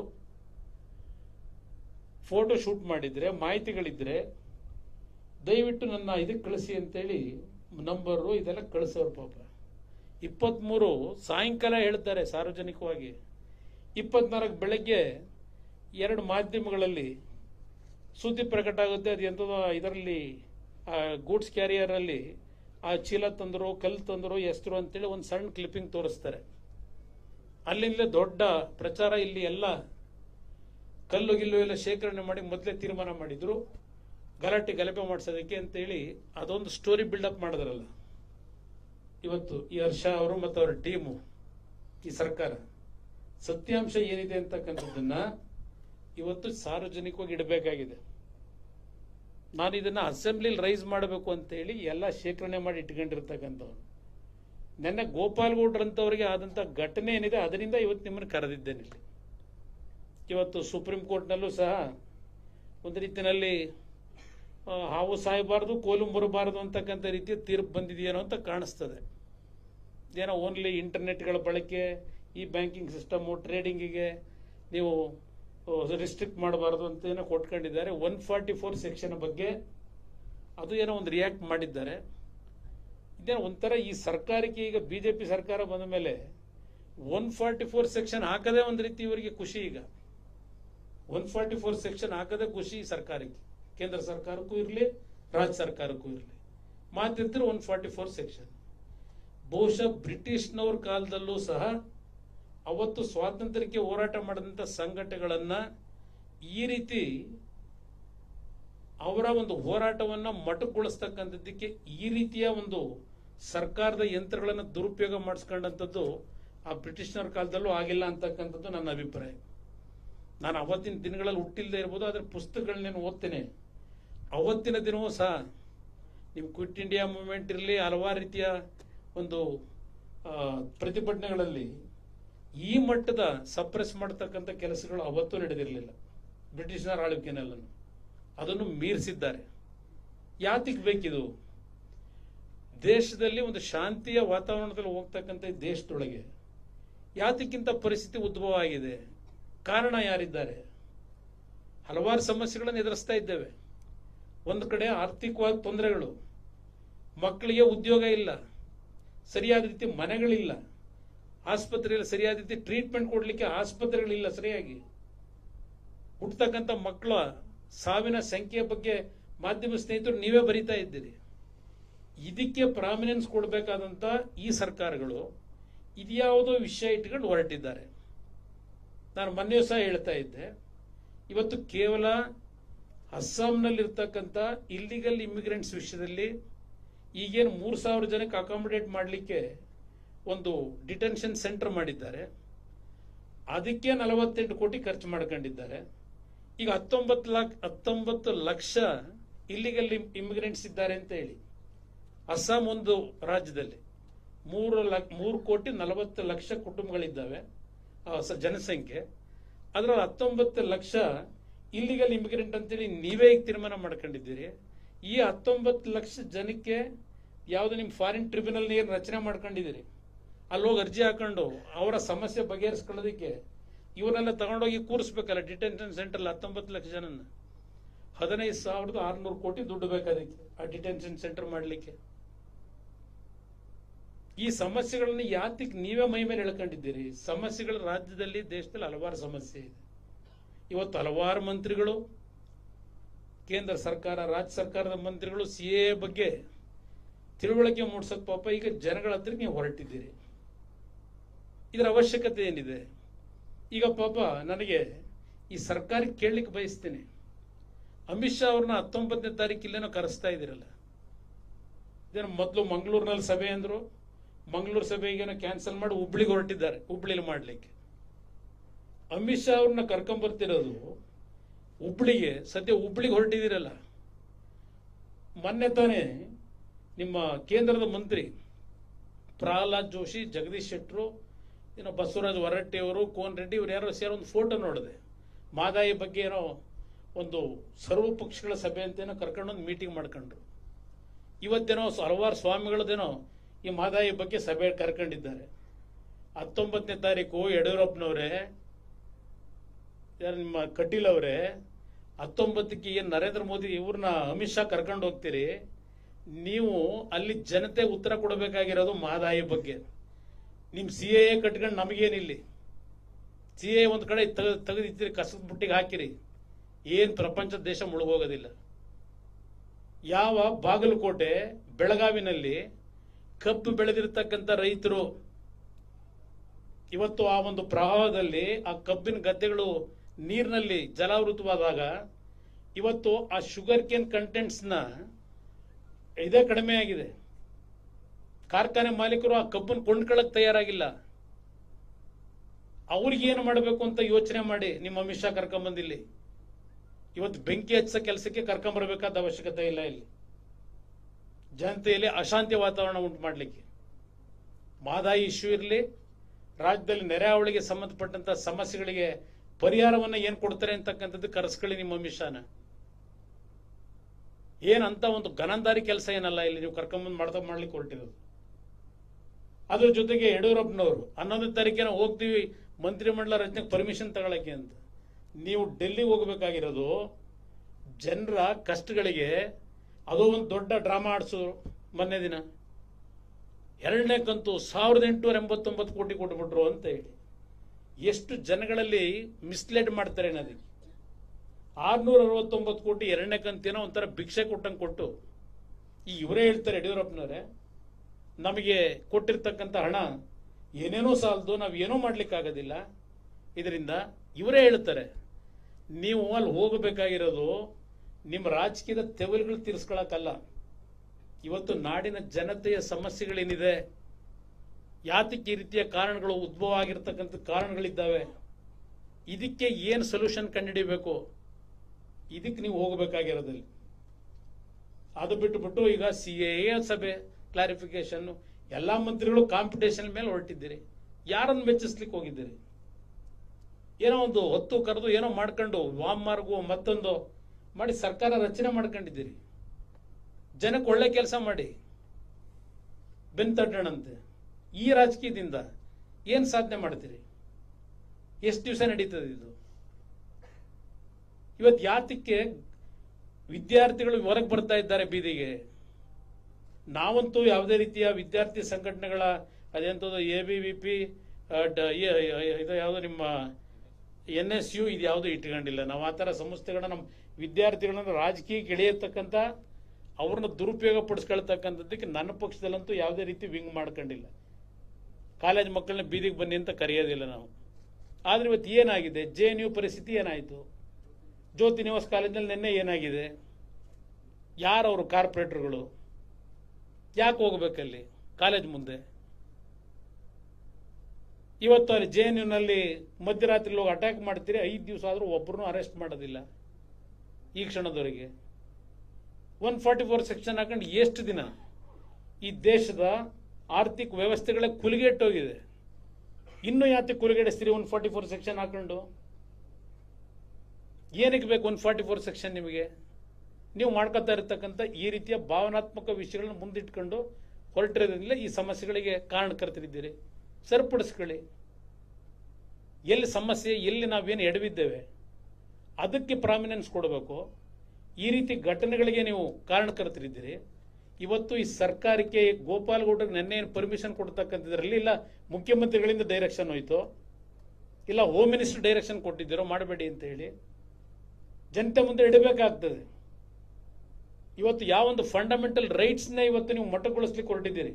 ಫೋಟೋ ಶೂಟ್ ಮಾಡಿದ್ರೆ ಮಾಹಿತಿಗಳಿದ್ರೆ ದಯವಿಟ್ಟು ನನ್ನ ಇದಕ್ಕೆ ಕಳಿಸಿ ಅಂತೇಳಿ ನಂಬರು ಇದೆಲ್ಲ ಕಳಿಸೋರು ಪಾಪ ಇಪ್ಪತ್ತ್ಮೂರು ಸಾಯಂಕಾಲ ಹೇಳ್ತಾರೆ ಸಾರ್ವಜನಿಕವಾಗಿ ಇಪ್ಪತ್ನಾಲ್ಕು ಬೆಳಗ್ಗೆ ಎರಡು ಮಾಧ್ಯಮಗಳಲ್ಲಿ ಸುದ್ದಿ ಪ್ರಕಟ ಆಗುತ್ತೆ ಅದು ಎಂಥದೋ ಇದರಲ್ಲಿ ಗೂಡ್ಸ್ ಕ್ಯಾರಿಯರಲ್ಲಿ ಆ ಚೀಲ ತಂದರು ಕಲ್ಲು ತಂದರು ಎಸ್ತರು ಅಂತೇಳಿ ಒಂದು ಸಣ್ಣ ಕ್ಲಿಪ್ಪಿಂಗ್ ತೋರಿಸ್ತಾರೆ ಅಲ್ಲಿಂದಲೇ ದೊಡ್ಡ ಪ್ರಚಾರ ಇಲ್ಲಿ ಎಲ್ಲ ಕಲ್ಲು ಗಿಲ್ಲು ಎಲ್ಲ ಶೇಖರಣೆ ಮಾಡಿ ಮೊದಲೇ ತೀರ್ಮಾನ ಮಾಡಿದ್ರು ಗಲಾಟೆ ಗಲಭೆ ಮಾಡಿಸೋದಕ್ಕೆ ಅಂತೇಳಿ ಅದೊಂದು ಸ್ಟೋರಿ ಬಿಲ್ಡಪ್ ಮಾಡಿದ್ರಲ್ಲ ಇವತ್ತು ಈ ಹರ್ಷ ಅವರು ಮತ್ತು ಅವರ ಟೀಮು ಈ ಸರ್ಕಾರ ಸತ್ಯಾಂಶ ಏನಿದೆ ಅಂತಕ್ಕಂಥದ್ದನ್ನ ಇವತ್ತು ಸಾರ್ವಜನಿಕವಾಗಿ ಇಡಬೇಕಾಗಿದೆ ನಾನು ಇದನ್ನ ಅಸೆಂಬ್ಲಿಲಿ ರೈಸ್ ಮಾಡಬೇಕು ಅಂತೇಳಿ ಎಲ್ಲ ಶೇಖರಣೆ ಮಾಡಿ ಇಟ್ಕೊಂಡಿರ್ತಕ್ಕಂಥವ್ರು ನೆನ್ನೆ ಗೋಪಾಲ್ ಗೌಡ್ರಂಥವ್ರಿಗೆ ಆದಂಥ ಘಟನೆ ಏನಿದೆ ಅದರಿಂದ ಇವತ್ತು ನಿಮ್ಮನ್ನು ಕರೆದಿದ್ದೇನೆ ಇಲ್ಲಿ ಇವತ್ತು ಸುಪ್ರೀಂ ಕೋರ್ಟ್ನಲ್ಲೂ ಸಹ ಒಂದು ರೀತಿಯಲ್ಲಿ ಆ, ಹಾವು ಸಾಯಬಾರ್ದು ಕೋಲು ಮುರಬಾರದು ಅಂತಕ್ಕಂಥ ರೀತಿಯ ತೀರ್ಪು ಬಂದಿದೆಯೇನೋ ಅಂತ ಕಾಣಿಸ್ತದೆ ಏನೋ ಓನ್ಲಿ ಇಂಟರ್ನೆಟ್ಗಳ ಬಳಕೆ ಈ ಬ್ಯಾಂಕಿಂಗ್ ಸಿಸ್ಟಮು ಟ್ರೇಡಿಂಗಿಗೆ ನೀವು ರಿಸ್ಟ್ರಿಕ್ಟ್ ಮಾಡಬಾರ್ದು ಅಂತ ಏನೋ ಕೊಟ್ಕೊಂಡಿದ್ದಾರೆ ಒನ್ ಫಾರ್ಟಿ ಫೋರ್ ಸೆಕ್ಷನ್ ಬಗ್ಗೆ ಅದು ಏನೋ ಒಂದು ರಿಯಾಕ್ಟ್ ಮಾಡಿದ್ದಾರೆ ಇದೇನೋ ಒಂಥರ ಈ ಸರ್ಕಾರಕ್ಕೆ ಈಗ ಬಿ ಜೆ ಪಿ ಸರ್ಕಾರ ಬಂದ ಮೇಲೆ ಒನ್ ಫಾರ್ಟಿ ಫೋರ್ ಸೆಕ್ಷನ್ ಹಾಕದೇ ಒಂದು ರೀತಿ ಇವರಿಗೆ ಖುಷಿ ಈಗ ಒನ್ ಫಾರ್ಟಿ ಫೋರ್ ಸೆಕ್ಷನ್ ಹಾಕದೇ ಖುಷಿ ಈ ಸರ್ಕಾರಕ್ಕೆ ಕೇಂದ್ರ ಸರ್ಕಾರಕ್ಕೂ ಇರಲಿ ರಾಜ್ಯ ಸರ್ಕಾರಕ್ಕೂ ಇರಲಿ ಮಾತಿರ್ತಾರೆ ಒನ್ ಫಾರ್ಟಿ ಫೋರ್ ಸೆಕ್ಷನ್ ಬಹುಶಃ ಬ್ರಿಟಿಷ್ನವ್ರ ಕಾಲದಲ್ಲೂ ಸಹ ಅವತ್ತು ಸ್ವಾತಂತ್ರ್ಯಕ್ಕೆ ಹೋರಾಟ ಮಾಡಿದಂಥ ಸಂಘಟನೆಗಳನ್ನ ಈ ರೀತಿ ಅವರ ಒಂದು ಹೋರಾಟವನ್ನ ಮಟುಗೊಳಿಸ್ತಕ್ಕಂಥದ್ದಕ್ಕೆ ಈ ರೀತಿಯ ಒಂದು ಸರ್ಕಾರದ ಯಂತ್ರಗಳನ್ನು ದುರುಪಯೋಗ ಮಾಡಿಸ್ಕೊಂಡಂಥದ್ದು ಆ ಬ್ರಿಟಿಷ್ನವ್ರ ಕಾಲದಲ್ಲೂ ಆಗಿಲ್ಲ ಅಂತಕ್ಕಂಥದ್ದು ನನ್ನ ಅಭಿಪ್ರಾಯ ನಾನು ಅವತ್ತಿನ ದಿನಗಳಲ್ಲಿ ಹುಟ್ಟಿಲ್ಲದೆ ಇರ್ಬೋದು ಆದರೆ ಪುಸ್ತಕಗಳನ್ನೇನು ಓದ್ತೇನೆ ಅವತ್ತಿನ ದಿನವೂ ಸಹ ನಿಮ್ಮ ಕ್ವಿಟ್ ಇಂಡಿಯಾ ಮೂವ್ಮೆಂಟ್ ಇರಲಿ ಹಲವಾರು ರೀತಿಯ ಒಂದು ಆ, ಪ್ರತಿಭಟನೆಗಳಲ್ಲಿ ಈ ಮಟ್ಟದ ಸಪ್ರೆಸ್ ಮಾಡತಕ್ಕಂಥ ಕೆಲಸಗಳು ಅವತ್ತೂ ನಡೆದಿರಲಿಲ್ಲ ಬ್ರಿಟಿಷರ ಆಳ್ವಿಕೆನೆಲ್ಲನು ಅದನ್ನು ಮೀರಿಸಿದ್ದಾರೆ ಯಾತಿಗೆ ಬೇಕಿದು ದೇಶದಲ್ಲಿ ಒಂದು ಶಾಂತಿಯ ವಾತಾವರಣದಲ್ಲಿ ಹೋಗ್ತಕ್ಕಂಥ ಈ ದೇಶದೊಳಗೆ ಯಾತಕ್ಕಿಂತ ಪರಿಸ್ಥಿತಿ ಉದ್ಭವ ಆಗಿದೆ ಕಾರಣ ಯಾರಿದ್ದಾರೆ ಹಲವಾರು ಸಮಸ್ಯೆಗಳನ್ನು ಎದುರಿಸ್ತಾ ಇದ್ದೇವೆ ಒಂದು ಕಡೆ ಆರ್ಥಿಕವಾಗಿ ತೊಂದರೆಗಳು ಮಕ್ಕಳಿಗೆ ಉದ್ಯೋಗ ಇಲ್ಲ ಸರಿಯಾದ ರೀತಿ ಮನೆಗಳಿಲ್ಲ ಆಸ್ಪತ್ರೆಯಲ್ಲಿ ಸರಿಯಾದ ರೀತಿ ಟ್ರೀಟ್ಮೆಂಟ್ ಕೊಡಲಿಕ್ಕೆ ಆಸ್ಪತ್ರೆಗಳಿಲ್ಲ ಸರಿಯಾಗಿ ಹುಟ್ಟತಕ್ಕಂಥ ಮಕ್ಕಳ ಸಾವಿನ ಸಂಖ್ಯೆಯ ಬಗ್ಗೆ ಮಾಧ್ಯಮ ಸ್ನೇಹಿತರು ನೀವೇ ಬರಿತಾ ಇದ್ದೀರಿ ಇದಕ್ಕೆ ಪ್ರಾಮಿನೆನ್ಸ್ ಕೊಡಬೇಕಾದಂತ ಈ ಸರ್ಕಾರಗಳು ಇದ್ಯಾವುದೋ ವಿಷಯ ಇಟ್ಕೊಂಡು ಹೊರಟಿದ್ದಾರೆ ನಾನು ಮೊನ್ನೆ ಸಹ ಹೇಳ್ತಾ ಇದ್ದೆ ಇವತ್ತು ಕೇವಲ ಅಸ್ಸಾಂನಲ್ಲಿರ್ತಕ್ಕಂಥ ಇಲ್ಲಿಗಲ್ ಇಮಿಗ್ರೆಂಟ್ಸ್ ವಿಷಯದಲ್ಲಿ ಈಗೇನು ಮೂರು ಸಾವಿರ ಜನಕ್ಕೆ ಅಕಾಮಿಡೇಟ್ ಮಾಡಲಿಕ್ಕೆ ಒಂದು ಡಿಟೆನ್ಷನ್ ಸೆಂಟರ್ ಮಾಡಿದ್ದಾರೆ ಅದಕ್ಕೆ ನಲವತ್ತೆಂಟು ಕೋಟಿ ಖರ್ಚು ಮಾಡ್ಕೊಂಡಿದ್ದಾರೆ ಈಗ ಹತ್ತೊಂಬತ್ತು ಲಕ್ಷ ಹತ್ತೊಂಬತ್ತು ಲಕ್ಷ ಇಲ್ಲಿಗಲ್ ಇಮಿಗ್ರೆಂಟ್ಸ್ ಇದ್ದಾರೆ ಅಂತ ಹೇಳಿ ಅಸ್ಸಾಂ ಒಂದು ರಾಜ್ಯದಲ್ಲಿ ಮೂರು ಲಕ್ಷ ಮೂರು ಕೋಟಿ ನಲವತ್ತು ಲಕ್ಷ ಕುಟುಂಬಗಳಿದ್ದಾವೆ ಆ, ಸ- ಜನಸಂಖ್ಯೆ ಅದರಲ್ಲಿ ಹತ್ತೊಂಬತ್ತು ಲಕ್ಷ ಇಲ್ಲಿಗಲ್ ಇಮಿಗ್ರೆಂಟ್ ಅಂತೇಳಿ ನೀವೇ ಈಗ ತೀರ್ಮಾನ ಮಾಡ್ಕೊಂಡಿದ್ದೀರಿ ಈ ಹತ್ತೊಂಬತ್ತು ಲಕ್ಷ ಜನಕ್ಕೆ ಯಾವುದು ನಿಮ್ಮ ಫಾರಿನ್ ಟ್ರಿಬ್ಯುನಲ್ ಏನು ರಚನೆ ಮಾಡ್ಕೊಂಡಿದ್ದೀರಿ ಅಲ್ಲಿ ಹೋಗಿ ಅರ್ಜಿ ಹಾಕೊಂಡು ಅವರ ಸಮಸ್ಯೆ ಬಗೆಹರಿಸ್ಕೊಳ್ಳೋದಕ್ಕೆ ಇವನ್ನೆಲ್ಲ ತಗೊಂಡೋಗಿ ಕೂರಿಸ್ಬೇಕಲ್ಲ ಡಿಟೆನ್ಷನ್ ಸೆಂಟರ್ ಹತ್ತೊಂಬತ್ತು ಲಕ್ಷ ಜನನ ಹದಿನೈದು ಸಾವಿರದ ಆರುನೂರು ಕೋಟಿ ದುಡ್ಡು ಬೇಕು ಅದಕ್ಕೆ ಆ ಡಿಟೆನ್ಷನ್ ಸೆಂಟರ್ ಮಾಡಲಿಕ್ಕೆ ಈ ಸಮಸ್ಯೆಗಳನ್ನ ಯಾತಕ್ಕೆ ನೀವೇ ಮೈ ಮೇಲೆ ಎಳ್ಕೊಂಡಿದ್ದೀರಿ ಸಮಸ್ಯೆಗಳು ರಾಜ್ಯದಲ್ಲಿ ದೇಶದಲ್ಲಿ ಹಲವಾರು ಸಮಸ್ಯೆ ಇದೆ ಇವತ್ತು ಹಲವಾರು ಮಂತ್ರಿಗಳು ಕೇಂದ್ರ ಸರ್ಕಾರ ರಾಜ್ಯ ಸರ್ಕಾರದ ಮಂತ್ರಿಗಳು ಸಿ ಎ ಬಗ್ಗೆ ತಿಳುವಳಿಕೆ ಮೂಡಿಸೋದು ಪಾಪ ಈಗ ಜನಗಳ ಹತ್ರ ನೀವು ಹೊರಟಿದ್ದೀರಿ ಇದರ ಅವಶ್ಯಕತೆ ಏನಿದೆ ಈಗ ಪಾಪ ನನಗೆ ಈ ಸರ್ಕಾರಕ್ಕೆ ಕೇಳಲಿಕ್ಕೆ ಬಯಸ್ತೇನೆ ಅಮಿತ್ ಶಾ ಅವ್ರನ್ನ ಹತ್ತೊಂಬತ್ತನೇ ತಾರೀಕು ಇಲ್ಲೇನೋ ಕರೆಸ್ತಾ ಇದ್ದೀರಲ್ಲ ಇದೇನು ಮೊದಲು ಮಂಗಳೂರಿನಲ್ಲಿ ಸಭೆ ಅಂದ್ರು ಮಂಗಳೂರು ಸಭೆಗೇನೋ ಕ್ಯಾನ್ಸಲ್ ಮಾಡಿ ಹುಬ್ಳಿಗೆ ಹೊರಟಿದ್ದಾರೆ ಹುಬ್ಳಿಲಿ ಮಾಡಲಿಕ್ಕೆ ಅಮಿತ್ ಶಾ ಅವ್ರನ್ನ ಕರ್ಕೊಂಬರ್ತಿರೋದು ಹುಬ್ಳಿಗೆ ಸದ್ಯ ಹುಬ್ಳಿಗೆ ಹೊರಟಿದ್ದೀರಲ್ಲ ಮೊನ್ನೆ ತಾನೇ ನಿಮ್ಮ ಕೇಂದ್ರದ ಮಂತ್ರಿ ಪ್ರಹ್ಲಾದ್ ಜೋಶಿ ಜಗದೀಶ್ ಶೆಟ್ಟರು ಏನೋ ಬಸವರಾಜ್ ಹೊರಟ್ಟಿ ಅವರು ಕೋನ್ ರೆಡ್ಡಿ ಇವ್ರು ಯಾರೋ ಸೇರೋ ಒಂದು ಫೋಟೋ ನೋಡಿದೆ ಮಾದಾಯಿ ಬಗ್ಗೆ ಏನೋ ಒಂದು ಸರ್ವ ಪಕ್ಷಗಳ ಸಭೆ ಅಂತೇನೋ ಕರ್ಕೊಂಡೊಂದು ಮೀಟಿಂಗ್ ಮಾಡ್ಕೊಂಡ್ರು ಇವತ್ತೇನೋ ಸ- ಹಲವಾರು ಸ್ವಾಮಿಗಳದ್ದೇನೋ ಈ ಮಾದಾಯಿ ಬಗ್ಗೆ ಸಭೆ ಕರ್ಕೊಂಡಿದ್ದಾರೆ ಹತ್ತೊಂಬತ್ತನೇ ತಾರೀಕು ಯಡಿಯೂರಪ್ಪನವರೇ ಯಾರು ನಿಮ್ಮ ಕಟೀಲ್ ಅವರೇ ಹತ್ತೊಂಬತ್ತಕ್ಕೆ ಏನು ನರೇಂದ್ರ ಮೋದಿ ಇವ್ರನ್ನ ಅಮಿತ್ ಶಾ ಕರ್ಕೊಂಡು ಹೋಗ್ತೀರಿ ನೀವು ಅಲ್ಲಿ ಜನತೆ ಉತ್ತರ ಕೊಡಬೇಕಾಗಿರೋದು ಮಾದಾಯಿ ಬಗ್ಗೆ ನಿಮ್ ಸಿ ಎ ಕಟ್ಕೊಂಡು ನಮಗೇನಿಲ್ಲಿ ಸಿ ಎ ಒಂದು ಕಡೆ ತೆಗೆದು ತೆಗೆದಿದ್ದೀರಿ ಕಸದ ಬುಟ್ಟಿಗೆ ಹಾಕಿರಿ ಏನ್ ಪ್ರಪಂಚದ ದೇಶ ಮುಳುಗೋಗೋದಿಲ್ಲ ಯಾವ ಬಾಗಲಕೋಟೆ ಬೆಳಗಾವಿನಲ್ಲಿ ಕಬ್ಬು ಬೆಳೆದಿರ್ತಕ್ಕಂಥ ರೈತರು ಇವತ್ತು ಆ ಒಂದು ಪ್ರವಾಹದಲ್ಲಿ ಆ ಕಬ್ಬಿನ ಗದ್ದೆಗಳು ನೀರಿನಲ್ಲಿ ಜಲಾವೃತವಾದಾಗ ಇವತ್ತು ಆ ಶುಗರ್ ಕೇನ್ ಕಂಟೆಂಟ್ಸ್ನ ಇದೇ ಕಡಿಮೆ ಆಗಿದೆ ಕಾರ್ಖಾನೆ ಮಾಲೀಕರು ಆ ಕಬ್ಬನ್ನು ಕೊಂಡ್ಕೊಳ್ಳಕ್ ತಯಾರಾಗಿಲ್ಲ ಅವ್ರಿಗೆ ಏನು ಮಾಡಬೇಕು ಅಂತ ಯೋಚನೆ ಮಾಡಿ ನಿಮ್ಮ ಅಮಿತ್ ಶಾ ಕರ್ಕೊಂಬಂದಿಲ್ಲಿ ಇವತ್ತು ಬೆಂಕಿ ಹಚ್ಚ ಕೆಲಸಕ್ಕೆ ಕರ್ಕೊಂಬರ್ಬೇಕಾದ ಅವಶ್ಯಕತೆ ಇಲ್ಲ ಇಲ್ಲಿ ಜನತೆಯಲ್ಲಿ ಅಶಾಂತಿ ವಾತಾವರಣ ಉಂಟು ಮಾಡಲಿಕ್ಕೆ ಮಾದಾಯಿ ಇಶ್ಯೂ ಇರಲಿ ರಾಜ್ಯದಲ್ಲಿ ನೆರೆ ಹಾವಳಿಗೆ ಸಂಬಂಧಪಟ್ಟಂತ ಸಮಸ್ಯೆಗಳಿಗೆ ಪರಿಹಾರವನ್ನ ಏನ್ ಕೊಡ್ತಾರೆ ಅಂತಕ್ಕಂಥದ್ದು ಕರೆಸ್ಕೊಳ್ಳಿ ನಿಮ್ಮ ಅಮಿತ್ ಶಾನ ಏನಂತ ಒಂದು ಗನಂದಾರಿ ಕೆಲಸ ಏನಲ್ಲ ಇಲ್ಲಿ ನೀವು ಕರ್ಕೊಂಬಂದು ಮಾಡ್ತಾ ಮಾಡ್ಲಿಕ್ಕೆ ಹೊರಟಿರೋದು ಅದ್ರ ಜೊತೆಗೆ ಯಡಿಯೂರಪ್ಪನವರು ಹನ್ನೊಂದನೇ ತಾರೀಕಿನ ಹೋಗ್ತೀವಿ ಮಂತ್ರಿಮಂಡಲ ರಚನೆಗೆ ಪರ್ಮಿಷನ್ ತಗೊಳಕ್ಕೆ ಅಂತ ನೀವು ಡೆಲ್ಲಿ ಹೋಗಬೇಕಾಗಿರೋದು ಜನರ ಕಷ್ಟಗಳಿಗೆ ಅದು ಒಂದು ದೊಡ್ಡ ಡ್ರಾಮಾ ಆಡಿಸೋರು ಮೊನ್ನೆ ದಿನ ಎರಡನೇ ಕಂತು ಸಾವಿರದ ಎಂಟುನೂರ ಎಂಬತ್ತೊಂಬತ್ತು ಕೋಟಿ ಕೊಟ್ಬಿಟ್ರು ಅಂತ ಹೇಳಿ ಎಷ್ಟು ಜನಗಳಲ್ಲಿ ಮಿಸ್ಲೀಡ್ ಮಾಡ್ತಾರೆ ಅನ್ನೋದಕ್ಕೆ ಆರ್ನೂರ ಅರವತ್ತೊಂಬತ್ತು ಕೋಟಿ ಎರಡನೇ ಕಂತೇನೋ ಒಂಥರ ಭಿಕ್ಷೆ ಕೊಟ್ಟಂಗೆ ಕೊಟ್ಟು ಈ ಇವರೇ ಹೇಳ್ತಾರೆ ಯಡಿಯೂರಪ್ಪನವರೇ ನಮಗೆ ಕೊಟ್ಟಿರ್ತಕ್ಕಂಥ ಹಣ ಏನೇನೋ ಸಾಲದು ನಾವು ಏನೂ ಮಾಡ್ಲಿಕ್ಕಾಗೋದಿಲ್ಲ ಇದರಿಂದ ಇವರೇ ಹೇಳ್ತಾರೆ ನೀವು ಅಲ್ಲಿ ಹೋಗಬೇಕಾಗಿರೋದು ನಿಮ್ಮ ರಾಜಕೀಯದ ತೆವಲುಗಳು ತೀರಿಸ್ಕೊಳಕ್ಕಲ್ಲ ಇವತ್ತು ನಾಡಿನ ಜನತೆಯ ಸಮಸ್ಯೆಗಳೇನಿದೆ ಯಾತಕ್ಕೆ ಈ ರೀತಿಯ ಕಾರಣಗಳು ಉದ್ಭವ ಆಗಿರ್ತಕ್ಕಂಥ ಕಾರಣಗಳಿದ್ದಾವೆ ಇದಕ್ಕೆ ಏನು ಸೊಲ್ಯೂಷನ್ ಕಂಡುಹಿಡಿಬೇಕು ಇದಕ್ಕೆ ನೀವು ಹೋಗಬೇಕಾಗಿರೋದಲ್ಲಿ ಅದು ಬಿಟ್ಟುಬಿಟ್ಟು ಈಗ ಸಿ ಎ ಸಭೆ ಕ್ಲಾರಿಫಿಕೇಶನ್ ಎಲ್ಲ ಮಂತ್ರಿಗಳು ಕಾಂಪಿಟೇಷನ್ ಮೇಲೆ ಹೊರಟಿದ್ದೀರಿ ಯಾರನ್ನು ಮೆಚ್ಚಿಸ್ಲಿಕ್ಕೆ ಹೋಗಿದ್ದೀರಿ ಏನೋ ಒಂದು ಹೊತ್ತು ಕರೆದು ಏನೋ ಮಾಡ್ಕೊಂಡು ವಾಮ್ ಮಾರ್ಗು ಮತ್ತೊಂದು ಮಾಡಿ ಸರ್ಕಾರ ರಚನೆ ಮಾಡ್ಕೊಂಡಿದ್ದೀರಿ ಜನಕ್ಕೆ ಒಳ್ಳೆ ಕೆಲಸ ಮಾಡಿ ಬೆಂತಡ್ಡಣಂತೆ ಈ ರಾಜಕೀಯದಿಂದ ಏನು ಸಾಧನೆ ಮಾಡ್ತೀರಿ ಎಷ್ಟು ದಿವಸ ನಡೀತದೆ ಇದು ಇವತ್ತು ಯಾತಕ್ಕೆ ವಿದ್ಯಾರ್ಥಿಗಳು ಹೊರಗೆ ಬರ್ತಾ ಇದ್ದಾರೆ ಬೀದಿಗೆ ನಾವಂತೂ ಯಾವುದೇ ರೀತಿಯ ವಿದ್ಯಾರ್ಥಿ ಸಂಘಟನೆಗಳ ಅದೆಂಥದ್ದು ಎ ಬಿ ವಿ ಪಿ ಇದು ಯಾವುದು ನಿಮ್ಮ ಎನ್ ಎಸ್ ಯು ಇದು ಯಾವುದು ಇಟ್ಕೊಂಡಿಲ್ಲ ನಾವು ಆ ಥರ ಸಂಸ್ಥೆಗಳನ್ನ ನಮ್ಮ ವಿದ್ಯಾರ್ಥಿಗಳನ್ನ ರಾಜಕೀಯಕ್ಕೆ ಎಳೆಯತಕ್ಕಂಥ ಅವ್ರನ್ನ ದುರುಪಯೋಗ ಪಡಿಸ್ಕೊಳ್ತಕ್ಕಂಥದ್ದಕ್ಕೆ ನನ್ನ ಪಕ್ಷದಲ್ಲಂತೂ ಯಾವುದೇ ರೀತಿ ವಿಂಗ್ ಮಾಡ್ಕೊಂಡಿಲ್ಲ ಕಾಲೇಜ್ ಮಕ್ಕಳನ್ನ ಬೀದಿಗೆ ಬನ್ನಿ ಅಂತ ಕರೆಯೋದಿಲ್ಲ ನಾವು ಆದರೆ ಇವತ್ತು ಏನಾಗಿದೆ ಜೆ ಎನ್ ಯು ಪರಿಸ್ಥಿತಿ ಏನಾಯಿತು ಜ್ಯೋತಿ ನಿವಾಸ್ ಕಾಲೇಜಿನಲ್ಲಿ ನಿನ್ನೆ ಏನಾಗಿದೆ ಯಾರವರು ಕಾರ್ಪೊರೇಟರ್ಗಳು ಯಾಕೆ ಹೋಗ್ಬೇಕಲ್ಲಿ ಕಾಲೇಜ್ ಮುಂದೆ ಇವತ್ತು ಅಲ್ಲಿ ಜೆ ಎನ್ ಯುನಲ್ಲಿ ಮಧ್ಯರಾತ್ರಿ ಹೋಗಿ ಅಟ್ಯಾಕ್ ಮಾಡ್ತೀರಿ ಐದು ದಿವಸ ಆದರೂ ಒಬ್ಬರನ್ನೂ ಅರೆಸ್ಟ್ ಮಾಡೋದಿಲ್ಲ ಈ ಕ್ಷಣದವರೆಗೆ ಒನ್ ಫಾರ್ಟಿ ಫೋರ್ ಸೆಕ್ಷನ್ ಹಾಕೊಂಡು ಎಷ್ಟು ದಿನ ಈ ದೇಶದ ಆರ್ಥಿಕ ವ್ಯವಸ್ಥೆಗಳೇ ಕುಲಿಗೆಟ್ಟೋಗಿದೆ ಇನ್ನೂ ಯಾತಿ ಕುಲಿಗೆಡಿಸ್ತೀರಿ ಒನ್ ಫಾರ್ಟಿ ಫೋರ್ ಸೆಕ್ಷನ್ ಹಾಕೊಂಡು ಏನಕ್ಕೆ ಬೇಕು ಒನ್ ಫಾರ್ಟಿ ಫೋರ್ ಸೆಕ್ಷನ್ ನಿಮಗೆ ನೀವು ಮಾಡ್ಕೊತಾ ಇರತಕ್ಕಂಥ ಈ ರೀತಿಯ ಭಾವನಾತ್ಮಕ ವಿಷಯಗಳನ್ನ ಮುಂದಿಟ್ಕೊಂಡು ಹೊರಟಿರೋದ್ರಿಂದ ಈ ಸಮಸ್ಯೆಗಳಿಗೆ ಕಾರಣಕರ್ತರಿದ್ದೀರಿ ಸರಿಪಡಿಸ್ಕೊಳ್ಳಿ ಎಲ್ಲಿ ಸಮಸ್ಯೆ ಎಲ್ಲಿ ನಾವೇನು ಎಡವಿದ್ದೇವೆ ಅದಕ್ಕೆ ಪ್ರಾಮಿನೆನ್ಸ್ ಕೊಡಬೇಕು ಈ ರೀತಿ ಘಟನೆಗಳಿಗೆ ನೀವು ಕಾರಣಕರ್ತರಿದ್ದೀರಿ ಇವತ್ತು ಈ ಸರ್ಕಾರಕ್ಕೆ ಗೋಪಾಲ್ ಗೌಡ್ರಿಗೆ ನೆನ್ನೆ ಏನು ಪರ್ಮಿಷನ್ ಕೊಡ್ತಕ್ಕಂಥದ್ರಲ್ಲಿ ಇಲ್ಲ ಮುಖ್ಯಮಂತ್ರಿಗಳಿಂದ ಡೈರೆಕ್ಷನ್ ಹೋಯ್ತು ಇಲ್ಲ ಹೋಮ್ ಮಿನಿಸ್ಟರ್ ಡೈರೆಕ್ಷನ್ ಕೊಟ್ಟಿದ್ದೀರೋ ಮಾಡಬೇಡಿ ಅಂತ ಹೇಳಿ ಜನತೆ ಮುಂದೆ ಇಡಬೇಕಾಗ್ತದೆ ಇವತ್ತು ಯಾವೊಂದು ಫಂಡಮೆಂಟಲ್ ರೈಟ್ಸ್ನ ಇವತ್ತು ನೀವು ಮೊಟಕುಗೊಳಿಸ್ಲಿಕ್ಕೆ ಹೊರಟಿದ್ದೀರಿ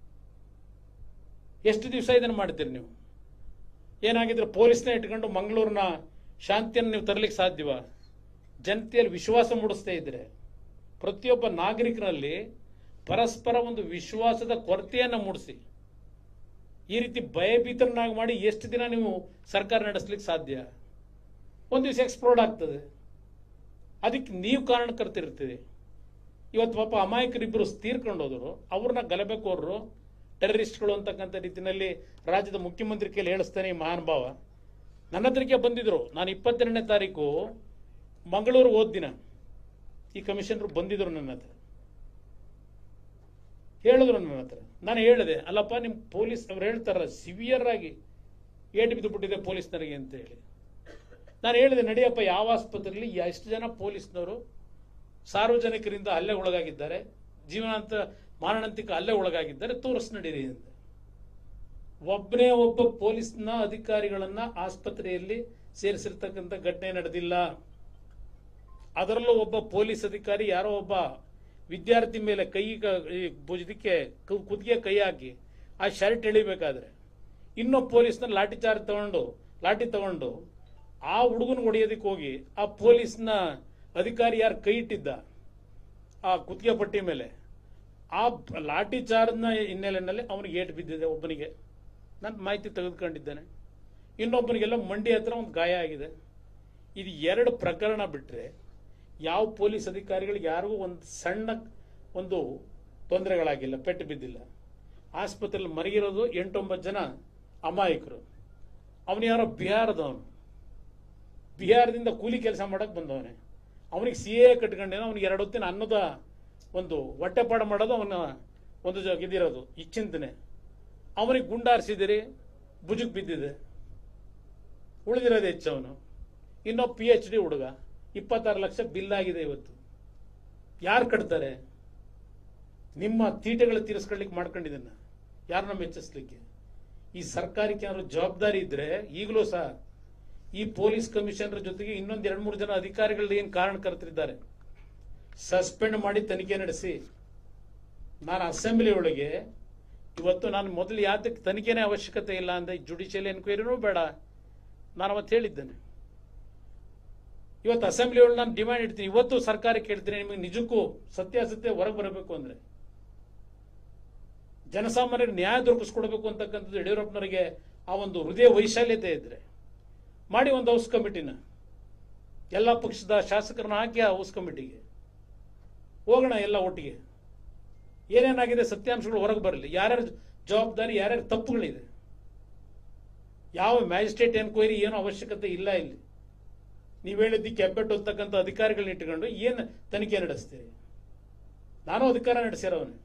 ಎಷ್ಟು ದಿವಸ ಇದನ್ನು ಮಾಡ್ತೀರಿ ನೀವು ಏನಾಗಿದ್ರೆ ಪೊಲೀಸ್ನ ಇಟ್ಕೊಂಡು ಮಂಗಳೂರಿನ ಶಾಂತಿಯನ್ನು ನೀವು ತರಲಿಕ್ಕೆ ಸಾಧ್ಯವ ಜನತೆಯಲ್ಲಿ ವಿಶ್ವಾಸ ಮೂಡಿಸ್ತಾ ಇದ್ರೆ ಪ್ರತಿಯೊಬ್ಬ ನಾಗರಿಕನಲ್ಲಿ ಪರಸ್ಪರ ಒಂದು ವಿಶ್ವಾಸದ ಕೊರತೆಯನ್ನು ಮೂಡಿಸಿ ಈ ರೀತಿ ಭಯಭೀತರನ್ನಾಗಿ ಮಾಡಿ ಎಷ್ಟು ದಿನ ನೀವು ಸರ್ಕಾರ ನಡೆಸ್ಲಿಕ್ಕೆ ಸಾಧ್ಯ ಒಂದು ದಿವಸ ಎಕ್ಸ್ಪ್ಲೋರ್ಡ್ ಆಗ್ತದೆ ಅದಕ್ಕೆ ನೀವು ಕಾರಣಕರ್ತಿರ್ತೀರಿ ಇವತ್ತು ಪಾಪ ಅಮಾಯಕರಿಬ್ಬರು ತೀರ್ಕೊಂಡು ಹೋದರು ಅವ್ರನ್ನ ಗಲಭೆಕೋರರು ಟೆರರಿಸ್ಟ್ಗಳು ಅಂತಕ್ಕಂಥ ರೀತಿಯಲ್ಲಿ ರಾಜ್ಯದ ಮುಖ್ಯಮಂತ್ರಿ ಕೈಲಿ ಹೇಳಿಸ್ತಾನೆ ಈ ಮಹಾನುಭಾವ ನನ್ನ ಹತ್ರಕ್ಕೆ ಬಂದಿದ್ರು ನಾನು ಇಪ್ಪತ್ತೆರಡನೇ ತಾರೀಕು ಮಂಗಳೂರು ಹೋದ ದಿನ ಈ ಕಮಿಷನರು ಬಂದಿದ್ರು ನನ್ನ ಹತ್ರ ಹೇಳಿದ್ರು ನನ್ನ ಹತ್ರ ನಾನು ಹೇಳಿದೆ ಅಲ್ಲಪ್ಪ ನಿಮ್ಮ ಪೊಲೀಸ್ ಅವ್ರು ಹೇಳ್ತಾರಲ್ಲ ಸಿವಿಯರ್ ಆಗಿ ಏಟು ಬಿದ್ದು ಬಿಟ್ಟಿದೆ ಪೊಲೀಸ್ನರಿಗೆ ಅಂತ ಹೇಳಿ ನಾನು ಹೇಳಿದೆ ನಡಿಯಪ್ಪ ಯಾವ ಆಸ್ಪತ್ರೆಯಲ್ಲಿ ಎಷ್ಟು ಜನ ಪೊಲೀಸ್ನವರು ಸಾರ್ವಜನಿಕರಿಂದ ಹಲ್ಲೆ ಒಳಗಾಗಿದ್ದಾರೆ ಜೀವನಾಂತ ಮಾರಣಾಂತಿಕ ಹಲ್ಲೆ ಒಳಗಾಗಿದ್ದಾರೆ ತೋರಿಸ್ ನಡೀರಿ ಅಂತ ಒಬ್ಬನೇ ಒಬ್ಬ ಪೊಲೀಸ್ನ ಅಧಿಕಾರಿಗಳನ್ನ ಆಸ್ಪತ್ರೆಯಲ್ಲಿ ಸೇರಿಸಿರ್ತಕ್ಕಂಥ ಘಟನೆ ನಡೆದಿಲ್ಲ ಅದರಲ್ಲೂ ಒಬ್ಬ ಪೊಲೀಸ್ ಅಧಿಕಾರಿ ಯಾರೋ ಒಬ್ಬ ವಿದ್ಯಾರ್ಥಿ ಮೇಲೆ ಕೈ ಕ- ಈ ಭುಜಕ್ಕೆ ಕು- ಕುತ್ತಿಗೆ ಕೈ ಹಾಕಿ ಆ ಶರ್ಟ್ ಎಳಿಬೇಕಾದ್ರೆ ಇನ್ನೊಬ್ಬ ಪೊಲೀಸ್ನ ಲಾಠಿ ಚಾರ್ಜ್ ತಗೊಂಡು ಲಾಠಿ ತಗೊಂಡು ಆ ಹುಡುಗನ ಹೊಡೆಯೋದಕ್ಕೆ ಹೋಗಿ ಆ ಪೊಲೀಸ್ನ ಅಧಿಕಾರಿ ಯಾರು ಕೈ ಇಟ್ಟಿದ್ದ ಆ ಕುತ್ತಿಗೆ ಪಟ್ಟಿ ಮೇಲೆ ಆ ಲಾಠಿ ಚಾರ್ಜ್ನ ಹಿನ್ನೆಲೆಯಲ್ಲಿ ಅವನಿಗೆ ಏಟು ಬಿದ್ದಿದೆ ಒಬ್ಬನಿಗೆ ನಾನು ಮಾಹಿತಿ ತೆಗೆದುಕೊಂಡಿದ್ದೇನೆ ಇನ್ನೊಬ್ಬನಿಗೆಲ್ಲ ಮಂಡಿ ಹತ್ರ ಒಂದು ಗಾಯ ಆಗಿದೆ ಇದು ಎರಡು ಪ್ರಕರಣ ಬಿಟ್ಟರೆ ಯಾವ ಪೊಲೀಸ್ ಅಧಿಕಾರಿಗಳಿಗೆ ಯಾರಿಗೂ ಒಂದು ಸಣ್ಣ ಒಂದು ತೊಂದರೆಗಳಾಗಿಲ್ಲ ಪೆಟ್ಟು ಬಿದ್ದಿಲ್ಲ ಆಸ್ಪತ್ರೆಯಲ್ಲಿ ಮರಗಿರೋದು ಎಂಟೊಂಬತ್ತು ಜನ ಅಮಾಯಕರು ಅವನು ಯಾರೋ ಬಿಹಾರದವನು ಬಿಹಾರದಿಂದ ಕೂಲಿ ಕೆಲಸ ಮಾಡಕ್ಕೆ ಬಂದವನೇ ಅವನಿಗೆ ಸಿ ಎ ಕಟ್ಕೊಂಡೇನೋ ಅವನಿಗೆ ಎರಡು ಹೊತ್ತಿನ ಅನ್ನದ ಒಂದು ಹೊಟ್ಟೆಪಾಡು ಮಾಡೋದು ಅವನ ಒಂದು ಜ ಇದಿರೋದು ಈ ಚಿಂತನೆ ಅವನಿಗೆ ಗುಂಡಾರಿಸಿದಿರಿ ಭುಜಕ್ಕೆ ಬಿದ್ದಿದೆ ಉಳಿದಿರೋದು ಹೆಚ್ಚು ಅವನು ಇನ್ನೊಬ್ಬ ಪಿ ಎಚ್ ಡಿ ಹುಡುಗ ಇಪ್ಪತ್ತಾರು ಲಕ್ಷ ಬಿಲ್ ಆಗಿದೆ ಇವತ್ತು ಯಾರು ಕಟ್ತಾರೆ ನಿಮ್ಮ ತೀಟೆಗಳು ತೀರಿಸ್ಕೊಳ್ಳಿಕ್ಕೆ ಮಾಡ್ಕೊಂಡಿದ್ದನ್ನ ಯಾರನ್ನ ಮೆಚ್ಚಿಸ್ಲಿಕ್ಕೆ ಈ ಸರ್ಕಾರಕ್ಕೆ ಏನಾದ್ರು ಜವಾಬ್ದಾರಿ ಇದ್ರೆ ಈಗಲೂ ಸಹ ಈ ಪೊಲೀಸ್ ಕಮಿಷನರ್ ಜೊತೆಗೆ ಇನ್ನೊಂದು ಎರಡು ಮೂರು ಜನ ಅಧಿಕಾರಿಗಳು ಏನು ಕಾರಣಕರ್ತರಿದ್ದಾರೆ ಸಸ್ಪೆಂಡ್ ಮಾಡಿ ತನಿಖೆ ನಡೆಸಿ ನಾನು ಅಸೆಂಬ್ಲಿ ಒಳಗೆ ಇವತ್ತು ನಾನು ಮೊದಲು ಯಾತಕ್ಕೆ ತನಿಖೆನೇ ಅವಶ್ಯಕತೆ ಇಲ್ಲ ಅಂದ್ರೆ ಜುಡಿಷಿಯಲ್ ಎನ್ಕ್ವೈರಿನೂ ಬೇಡ ನಾನು ಅವತ್ತು ಹೇಳಿದ್ದೇನೆ ಇವತ್ತು ಅಸೆಂಬ್ಲಿ ಒಳಗೆ ನಾನು ಡಿಮ್ಯಾಂಡ್ ಇಡ್ತೀನಿ ಇವತ್ತು ಸರ್ಕಾರಕ್ಕೆ ಹೇಳ್ತೀನಿ ನಿಮಗೆ ನಿಜಕ್ಕೂ ಸತ್ಯಾಸತ್ಯ ಹೊರಗೆ ಬರಬೇಕು ಅಂದ್ರೆ ಜನಸಾಮಾನ್ಯರಿಗೆ ನ್ಯಾಯ ದೊರಕಿಸ್ಕೊಡ್ಬೇಕು ಅಂತಕ್ಕಂಥದ್ದು ಯಡಿಯೂರಪ್ಪನವರಿಗೆ ಆ ಒಂದು ಹೃದಯ ವೈಶಾಲ್ಯತೆ ಇದ್ರೆ ಮಾಡಿ ಒಂದು ಹೌಸ್ ಕಮಿಟಿನ ಎಲ್ಲ ಪಕ್ಷದ ಶಾಸಕರನ್ನ ಹಾಕಿ ಆ ಹೌಸ್ ಕಮಿಟಿಗೆ ಹೋಗೋಣ ಎಲ್ಲ ಒಟ್ಟಿಗೆ ಏನೇನಾಗಿದೆ ಸತ್ಯಾಂಶಗಳು ಹೊರಗೆ ಬರಲಿ ಯಾರ್ಯಾರ ಜವಾಬ್ದಾರಿ ಯಾರ್ಯಾರ ತಪ್ಪುಗಳಿದೆ ಯಾವ ಮ್ಯಾಜಿಸ್ಟ್ರೇಟ್ ಎನ್ಕ್ವೈರಿ ಏನೋ ಅವಶ್ಯಕತೆ ಇಲ್ಲ ಇಲ್ಲಿ ನೀವು ಹೇಳಿದ್ದಕ್ಕೆ ಹೆಬ್ಬೆಟ್ಟು ಹೊತ್ತಕ್ಕಂಥ ಅಧಿಕಾರಿಗಳನ್ನ ಇಟ್ಕೊಂಡು ಏನು ತನಿಖೆ ನಡೆಸ್ತೀರಿ ನಾನು ಅಧಿಕಾರ ನಡೆಸಿರೋವನೇ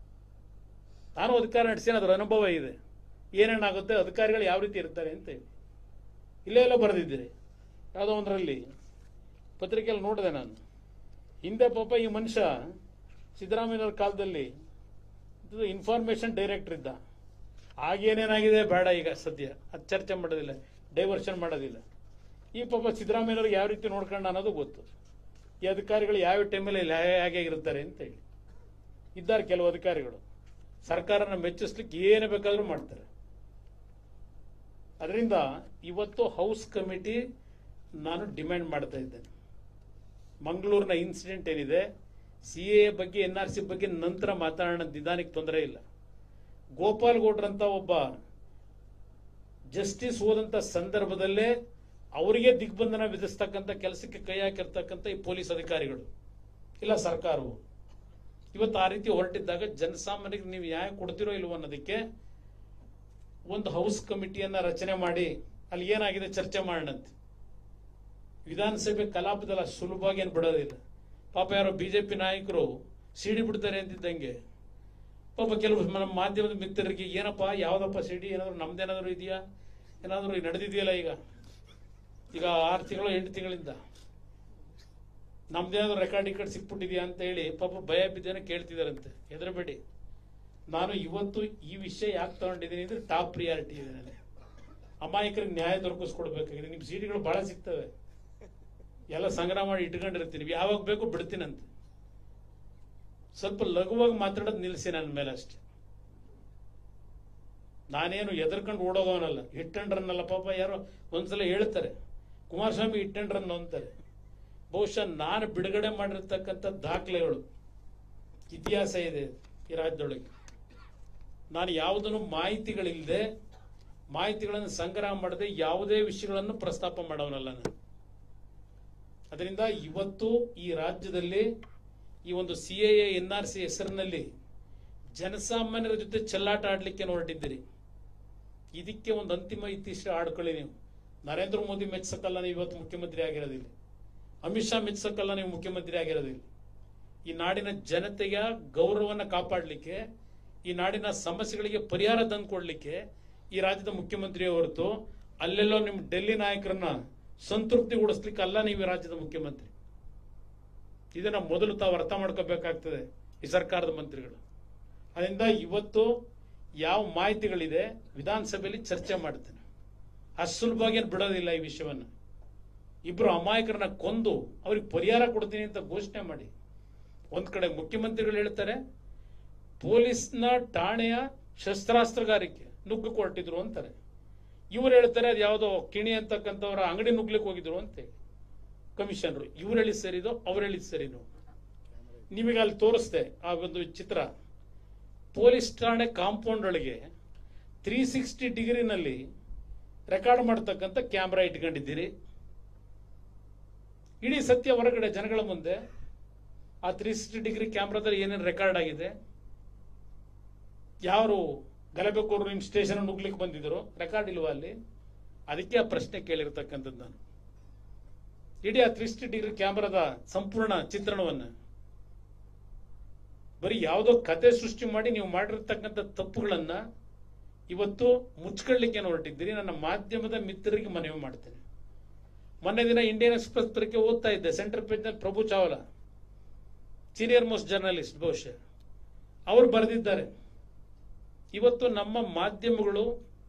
ನಾನು ಅಧಿಕಾರ ನಡೆಸಿನ ಅದರ ಅನುಭವ ಇದೆ ಏನೇನಾಗುತ್ತೆ ಅಧಿಕಾರಿಗಳು ಯಾವ ರೀತಿ ಇರ್ತಾರೆ ಅಂತ ಹೇಳಿ ಇಲ್ಲೇ ಎಲ್ಲ ಬರೆದಿದ್ದೀರಿ ಯಾವುದೋ ಒಂದರಲ್ಲಿ ಪತ್ರಿಕೆಯಲ್ಲಿ ನೋಡಿದೆ ನಾನು ಹಿಂದೆ ಪಾಪ ಈ ಮನುಷ್ಯ ಸಿದ್ದರಾಮಯ್ಯನವ್ರ ಕಾಲದಲ್ಲಿ ಇದು ಇನ್ಫಾರ್ಮೇಶನ್ ಡೈರೆಕ್ಟರ್ ಇದ್ದ ಆಗೇನೇನಾಗಿದೆ ಬೇಡ ಈಗ ಸದ್ಯ ಅದು ಚರ್ಚೆ ಮಾಡೋದಿಲ್ಲ ಡೈವರ್ಷನ್ ಮಾಡೋದಿಲ್ಲ ಈ ಪಾಪ ಸಿದ್ದರಾಮಯ್ಯನವ್ರಿಗೆ ಯಾವ ರೀತಿ ನೋಡ್ಕೊಂಡು ಅನ್ನೋದು ಗೊತ್ತು ಈ ಅಧಿಕಾರಿಗಳು ಯಾವ ಟೈಮಲ್ಲಿ ಹೇಗೆ ಇರ್ತಾರೆ ಅಂತ ಹೇಳಿ ಇದ್ದಾರೆ ಕೆಲವು ಅಧಿಕಾರಿಗಳು ಸರ್ಕಾರನ ಮೆಚ್ಚಿಸ್ಲಿಕ್ಕೆ ಏನು ಬೇಕಾದರೂ ಮಾಡ್ತಾರೆ ಅದರಿಂದ ಇವತ್ತು ಹೌಸ್ ಕಮಿಟಿ ನಾನು ಡಿಮ್ಯಾಂಡ್ ಮಾಡ್ತಾ ಇದ್ದೇನೆ ಮಂಗಳೂರಿನ ಇನ್ಸಿಡೆಂಟ್ ಏನಿದೆ ಸಿ ಎ ಬಗ್ಗೆ ಎನ್ ಆರ್ ಸಿ ಬಗ್ಗೆ ನಂತರ ಮಾತಾಡೋಣ ನಿಧಾನಕ್ಕೆ ತೊಂದರೆ ಇಲ್ಲ ಗೋಪಾಲ್ ಗೌಡ್ರಂತ ಒಬ್ಬ ಜಸ್ಟಿಸ್ ಹೋದಂತ ಸಂದರ್ಭದಲ್ಲೇ ಅವರಿಗೆ ದಿಗ್ಬಂಧನ ವಿಧಿಸ್ತಕ್ಕಂಥ ಕೆಲಸಕ್ಕೆ ಕೈ ಹಾಕಿರ್ತಕ್ಕಂಥ ಈ ಪೊಲೀಸ್ ಅಧಿಕಾರಿಗಳು ಇಲ್ಲ ಸರ್ಕಾರವು ಇವತ್ತು ಆ ರೀತಿ ಹೊರಟಿದ್ದಾಗ ಜನಸಾಮಾನ್ಯರಿಗೆ ನೀವು ನ್ಯಾಯ ಕೊಡ್ತಿರೋ ಇಲ್ವೋ ಅನ್ನೋದಕ್ಕೆ ಒಂದು ಹೌಸ್ ಕಮಿಟಿಯನ್ನ ರಚನೆ ಮಾಡಿ ಅಲ್ಲಿ ಏನಾಗಿದೆ ಚರ್ಚೆ ಮಾಡೋಣಂತೆ ವಿಧಾನಸಭೆ ಕಲಾಪದಲ್ಲಿ ಅಷ್ಟು ಸುಲಭವಾಗಿ ಏನು ಬಿಡೋದಿಲ್ಲ ಪಾಪ ಯಾರೋ ಬಿಜೆಪಿ ನಾಯಕರು ಸಿಡಿ ಬಿಡ್ತಾರೆ ಅಂತಿದ್ದಂಗೆ ಪಾಪ ಕೆಲವು ನಮ್ಮ ಮಾಧ್ಯಮದ ಮಿತ್ರರಿಗೆ ಏನಪ್ಪ ಯಾವ್ದಪ್ಪ ಸಿಡಿ ಏನಾದ್ರು ನಮ್ದೇನಾದ್ರು ಇದೆಯಾ ಏನಾದ್ರು ನಡೆದಿದೆಯಲ್ಲ ಈಗ ಈಗ ಆರು ತಿಂಗಳು ಎಂಟು ತಿಂಗಳಿಂದ ನಮ್ದೇನಾದ್ರು ರೆಕಾರ್ಡ್ ಗಿಕಾರ್ಡ್ ಸಿಕ್ಬಿಟ್ಟಿದ್ಯಾ ಅಂತ ಹೇಳಿ ಪಾಪ ಭಯ ಬಿದ್ದೇನೋ ಕೇಳ್ತಿದಾರಂತೆ ಹೆದರಬೇಡಿ ನಾನು ಇವತ್ತು ಈ ವಿಷಯ ಯಾಕೆ ತಗೊಂಡಿದ್ದೀನಿ ಅಂದ್ರೆ ಟಾಪ್ ಪ್ರಿಯಾರಿಟಿ ಇದೆ ನನಗೆ ಅಮಾಯಕರಿಗೆ ನ್ಯಾಯ ದೊರಕಿಸ್ಕೊಡ್ಬೇಕಾಗಿದೆ ನಿಮ್ ಸೀಟ್ಗಳು ಬಹಳ ಸಿಗ್ತವೆ ಎಲ್ಲ ಸಂಗ್ರಹ ಮಾಡಿ ಇಟ್ಕೊಂಡಿರ್ತೀನಿ ಯಾವಾಗ ಬೇಕು ಬಿಡ್ತೀನಂತೆ ಸ್ವಲ್ಪ ಲಘುವಾಗಿ ಮಾತಾಡೋದು ನಿಲ್ಲಿಸಿ ನನ್ನ ಮೇಲೆ ಅಷ್ಟೇ ನಾನೇನು ಎದರ್ಕೊಂಡು ಓಡೋಗೋನಲ್ಲ ಹಿಟ್ ಅಂಡ್ ರನ್ ಅಲ್ಲ ಪಾಪ ಯಾರೋ ಒಂದ್ಸಲ ಹೇಳ್ತಾರೆ ಕುಮಾರಸ್ವಾಮಿ ಹಿಟ್ ಅಂಡ್ ರನ್ ಅಂತಾರೆ ಬಹುಶಃ ನಾನು ಬಿಡುಗಡೆ ಮಾಡಿರ್ತಕ್ಕಂಥ ದಾಖಲೆಗಳು ಇತಿಹಾಸ ಇದೆ ಈ ರಾಜ್ಯದೊಳಗೆ ನಾನು ಯಾವುದನ್ನು ಮಾಹಿತಿಗಳಿಲ್ಲದೆ ಮಾಹಿತಿಗಳನ್ನು ಸಂಗ್ರಹ ಮಾಡದೆ ಯಾವುದೇ ವಿಷಯಗಳನ್ನು ಪ್ರಸ್ತಾಪ ಮಾಡೋನಲ್ಲ ನಾನು ಅದರಿಂದ ಇವತ್ತು ಈ ರಾಜ್ಯದಲ್ಲಿ ಈ ಒಂದು C A N R C ಹೆಸರಿನಲ್ಲಿ ಜನಸಾಮಾನ್ಯರ ಜೊತೆ ಚೆಲ್ಲಾಟ ಆಡ್ಲಿಕ್ಕೆ ಹೊರಟಿದ್ದೀರಿ ಇದಕ್ಕೆ ಒಂದು ಅಂತಿಮ ಇತ್ತೀಚೆ ಆಡ್ಕೊಳ್ಳಿ ನೀವು ನರೇಂದ್ರ ಮೋದಿ ಮೆಚ್ಚಕ್ಕಲ್ಲ ನೀವು ಇವತ್ತು ಮುಖ್ಯಮಂತ್ರಿ ಆಗಿರೋದಿಲ್ಲ ಅಮಿತ್ ಶಾ ಮೆಚ್ಚಕ್ಕಲ್ಲ ನೀವು ಮುಖ್ಯಮಂತ್ರಿ ಆಗಿರೋದಿಲ್ಲ ಈ ನಾಡಿನ ಜನತೆಯ ಗೌರವವನ್ನು ಕಾಪಾಡಲಿಕ್ಕೆ ಈ ನಾಡಿನ ಸಮಸ್ಯೆಗಳಿಗೆ ಪರಿಹಾರ ತಂದುಕೊಡ್ಲಿಕ್ಕೆ ಈ ರಾಜ್ಯದ ಮುಖ್ಯಮಂತ್ರಿ ಹೊರತು ಅಲ್ಲೆಲ್ಲೋ ನಿಮ್ಮ ಡೆಲ್ಲಿ ನಾಯಕರನ್ನ ಸಂತೃಪ್ತಿಗೊಳಿಸ್ಲಿಕ್ಕೆ ಅಲ್ಲ ನೀವು ಈ ರಾಜ್ಯದ ಮುಖ್ಯಮಂತ್ರಿ ಇದನ್ನ ಮೊದಲು ತಾವು ಅರ್ಥ ಮಾಡ್ಕೋಬೇಕಾಗ್ತದೆ ಈ ಸರ್ಕಾರದ ಮಂತ್ರಿಗಳು ಅದರಿಂದ ಇವತ್ತು ಯಾವ ಮಾಹಿತಿಗಳಿದೆ ವಿಧಾನಸಭೆಯಲ್ಲಿ ಚರ್ಚೆ ಮಾಡ್ತೇನೆ ಅಷ್ಟು ಸುಲಭವಾಗಿ ಏನು ಬಿಡೋದಿಲ್ಲ ಈ ವಿಷಯವನ್ನು ಇಬ್ರು ಅಮಾಯಕರನ್ನ ಕೊಂದು ಅವ್ರಿಗೆ ಪರಿಹಾರ ಕೊಡ್ತೀನಿ ಅಂತ ಘೋಷಣೆ ಮಾಡಿ ಒಂದ್ ಕಡೆ ಮುಖ್ಯಮಂತ್ರಿಗಳು ಹೇಳ್ತಾರೆ ಪೊಲೀಸ್ನ ಠಾಣೆಯ ಶಸ್ತ್ರಾಸ್ತ್ರಗಾರಿಕೆ ನುಗ್ಗು ಕೊಟ್ಟಿದ್ರು ಅಂತಾರೆ ಇವ್ರು ಹೇಳ್ತಾರೆ ಅದು ಯಾವುದೋ ಕಿಣಿ ಅಂತಕ್ಕಂಥವ್ರ ಅಂಗಡಿ ನುಗ್ಲಿಕ್ಕೆ ಹೋಗಿದ್ರು ಅಂತೇಳಿ ಕಮಿಷನರು ಇವ್ರು ಹೇಳಿದ್ ಸರಿದೋ ಅವ್ರು ಹೇಳಿದ್ ಸರಿನೋ ನಿಮಗೆ ಅಲ್ಲಿ ತೋರಿಸ್ದೆ ಆ ಒಂದು ಚಿತ್ರ ಪೊಲೀಸ್ ಠಾಣೆ ಕಾಂಪೌಂಡ್ ಒಳಗೆ ತ್ರೀ ಸಿಕ್ಸ್ಟಿ ಡಿಗ್ರಿನಲ್ಲಿ ರೆಕಾರ್ಡ್ ಮಾಡ್ತಕ್ಕಂಥ ಕ್ಯಾಮ್ರಾ ಇಟ್ಕೊಂಡಿದ್ದೀರಿ ಇಡೀ ಸತ್ಯ ಹೊರಗಡೆ ಜನಗಳ ಮುಂದೆ ಆ ತ್ರೀ ಸಿಕ್ಸ್ಟಿ ಡಿಗ್ರಿ ಕ್ಯಾಮ್ರಾದಲ್ಲಿ ಏನೇನು ರೆಕಾರ್ಡ್ ಆಗಿದೆ ಯಾರು ಗಲಭೆಕೋರು ನಿಮ್ಮ ಸ್ಟೇಷನ್ ನುಗ್ಲಿಕ್ಕೆ ಬಂದಿದ್ರು ರೆಕಾರ್ಡ್ ಇಲ್ವಾ ಅಲ್ಲಿ ಅದಕ್ಕೆ ಆ ಪ್ರಶ್ನೆ ಕೇಳಿರ್ತಕ್ಕಂಥದ್ದು ನಾನು ಇಡೀ ಆ ತ್ರೀ ಸಿಕ್ಸ್ಟಿ ಡಿಗ್ರಿ ಕ್ಯಾಮ್ರಾದ ಸಂಪೂರ್ಣ ಚಿತ್ರಣವನ್ನು ಬರೀ ಯಾವುದೋ ಕತೆ ಸೃಷ್ಟಿ ಮಾಡಿ ನೀವು ಮಾಡಿರ್ತಕ್ಕಂಥ ತಪ್ಪುಗಳನ್ನ ಇವತ್ತು ಮುಚ್ಕೊಳ್ಳಿಕ್ಕೆ ಹೊರಟಿದ್ದೀರಿ ನನ್ನ ಮಾಧ್ಯಮದ ಮಿತ್ರರಿಗೆ ಮನವಿ ಮಾಡ್ತೇನೆ ಮೊನ್ನೆ ದಿನ ಇಂಡಿಯನ್ ಎಕ್ಸ್ಪ್ರೆಸ್ ಪತ್ರಿಕೆ ಓದ್ತಾ ಇದ್ದೆ ಸೆಂಟರ್ ಪೇಜ್ನಲ್ಲಿ Prabhu Chawla senior most journalist ಬಹುಶಃ ಅವರು ಬರೆದಿದ್ದಾರೆ ಇವತ್ತು ನಮ್ಮ ಮಾಧ್ಯಮಗಳು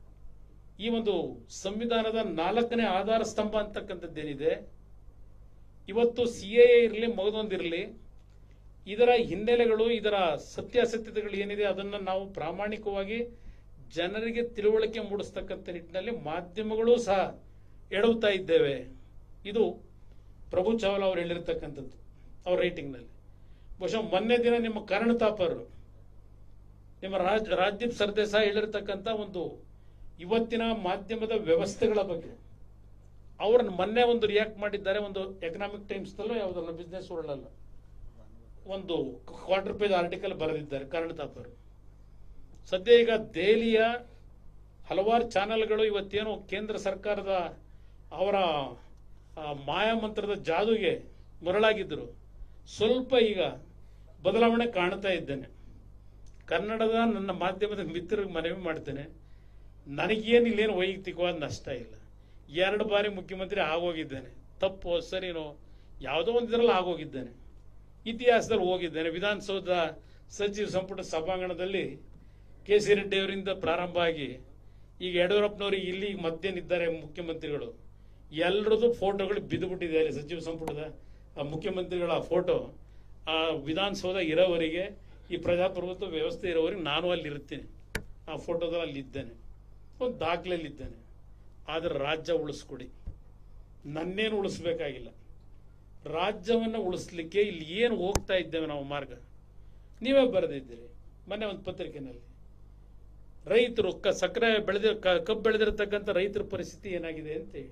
ಈ ಒಂದು ಸಂವಿಧಾನದ ನಾಲ್ಕನೇ ಆಧಾರ ಸ್ತಂಭ ಅಂತಕ್ಕಂಥದ್ದೇನಿದೆ ಇವತ್ತು ಸಿ ಎ ಇರಲಿ ಮಗದೊಂದಿರಲಿ ಇದರ ಹಿನ್ನೆಲೆಗಳು ಇದರ ಸತ್ಯಾಸತ್ಯತೆಗಳು ಏನಿದೆ ಅದನ್ನು ನಾವು ಪ್ರಾಮಾಣಿಕವಾಗಿ ಜನರಿಗೆ ತಿಳುವಳಿಕೆ ಮೂಡಿಸ್ತಕ್ಕಂಥ ನಿಟ್ಟಿನಲ್ಲಿ ಮಾಧ್ಯಮಗಳು ಸಹ ಎಡವುತ್ತಾ ಇದ್ದೇವೆ ಇದು ಪ್ರಭು ಚಾವ್ಲಾ ಅವರು ಹೇಳಿರ್ತಕ್ಕಂಥದ್ದು ಅವ್ರ ರೈಟಿಂಗ್ನಲ್ಲಿ ಬಹುಶಃ ಮೊನ್ನೆ ದಿನ ನಿಮ್ಮ ಕರ್ಣ ತಾಪರು ನಿಮ್ಮ ರಾಜ್ ರಾಜ್ದೀಪ್ ಸರ್ದೇಸಾಯಿ ಹೇಳಿರ್ತಕ್ಕಂಥ ಒಂದು ಇವತ್ತಿನ ಮಾಧ್ಯಮದ ವ್ಯವಸ್ಥೆಗಳ ಬಗ್ಗೆ ಅವ್ರನ್ನ ಮೊನ್ನೆ ಒಂದು ರಿಯಾಕ್ಟ್ ಮಾಡಿದ್ದಾರೆ ಒಂದು ಎಕನಾಮಿಕ್ ಟೈಮ್ಸ್ನಲ್ಲೋ ಯಾವುದಲ್ಲ ಬಿಸ್ನೆಸ್ ವರ್ಲ್ಡ್ ಒಂದು ಕ್ವಾರ್ಟರ್ ಪೇಜ್ ಆರ್ಟಿಕಲ್ ಬರೆದಿದ್ದಾರೆ ಕರ್ಣ ತಾಪರು ಸದ್ಯ ಈಗ ದೆಹಲಿಯ ಹಲವಾರು ಚಾನೆಲ್ಗಳು ಇವತ್ತೇನು ಕೇಂದ್ರ ಸರ್ಕಾರದ ಅವರ ಆ, ಮಾಯಾಮಂತ್ರದ ಜಾದುಗೆ ಮರಳಾಗಿದ್ದರು ಸ್ವಲ್ಪ ಈಗ ಬದಲಾವಣೆ ಕಾಣ್ತಾ ಇದ್ದೇನೆ ಕನ್ನಡದ ನನ್ನ ಮಾಧ್ಯಮದ ಮಿತ್ರರಿಗೆ ಮನವಿ ಮಾಡ್ತೇನೆ ನನಗೇನು ಇಲ್ಲೇನು ವೈಯಕ್ತಿಕವಾದ ನಷ್ಟ ಇಲ್ಲ ಎರಡು ಬಾರಿ ಮುಖ್ಯಮಂತ್ರಿ ಆಗೋಗಿದ್ದೇನೆ ತಪ್ಪು ಸರಿನೋ ಯಾವುದೋ ಒಂದು ಇದರಲ್ಲಿ ಆಗೋಗಿದ್ದೇನೆ ಇತಿಹಾಸದಲ್ಲಿ ಹೋಗಿದ್ದೇನೆ ವಿಧಾನಸೌಧ ಸಚಿವ ಸಂಪುಟ ಸಭಾಂಗಣದಲ್ಲಿ ಕೆ ಸಿ ರೆಡ್ಡಿ ಅವರಿಂದ ಪ್ರಾರಂಭ ಆಗಿ ಈಗ ಯಡಿಯೂರಪ್ಪನವರು ಇಲ್ಲಿ ಮಧ್ಯನಿದ್ದಾರೆ ಮುಖ್ಯಮಂತ್ರಿಗಳು ಎಲ್ಲರದ್ದು ಫೋಟೋಗಳು ಬಿದ್ದುಬಿಟ್ಟಿದೆ ಅಲ್ಲಿ ಸಚಿವ ಸಂಪುಟದ ಆ ಮುಖ್ಯಮಂತ್ರಿಗಳ ಫೋಟೋ ಆ ವಿಧಾನಸೌಧ ಇರೋವರೆಗೆ ಈ ಪ್ರಜಾಪ್ರಭುತ್ವ ವ್ಯವಸ್ಥೆ ಇರೋವರೆಗೆ ನಾನು ಅಲ್ಲಿ ಇರ್ತೀನಿ ಆ ಫೋಟೋದಲ್ಲಿ ಅಲ್ಲಿ ಇದ್ದೇನೆ ಒಂದು ದಾಖಲೆಯಲ್ಲಿ ಇದ್ದೇನೆ ಆದರೆ ರಾಜ್ಯ ಉಳಿಸ್ಕೊಡಿ ನನ್ನೇನು ಉಳಿಸ್ಬೇಕಾಗಿಲ್ಲ ರಾಜ್ಯವನ್ನು ಉಳಿಸ್ಲಿಕ್ಕೆ ಇಲ್ಲಿ ಏನು ಹೋಗ್ತಾ ಇದ್ದೇವೆ ನಾವು ಮಾರ್ಗ ನೀವೇ ಬರೆದಿದ್ದೀರಿ ಮೊನ್ನೆ ಒಂದು ಪತ್ರಿಕೆನಲ್ಲಿ ರೈತರು ಕ ಸಕ್ಕರೆ ಬೆಳೆದ ಕ- ಕಬ್ಬು ಬೆಳೆದಿರತಕ್ಕಂಥ ರೈತರ ಪರಿಸ್ಥಿತಿ ಏನಾಗಿದೆ ಅಂತ ಹೇಳಿ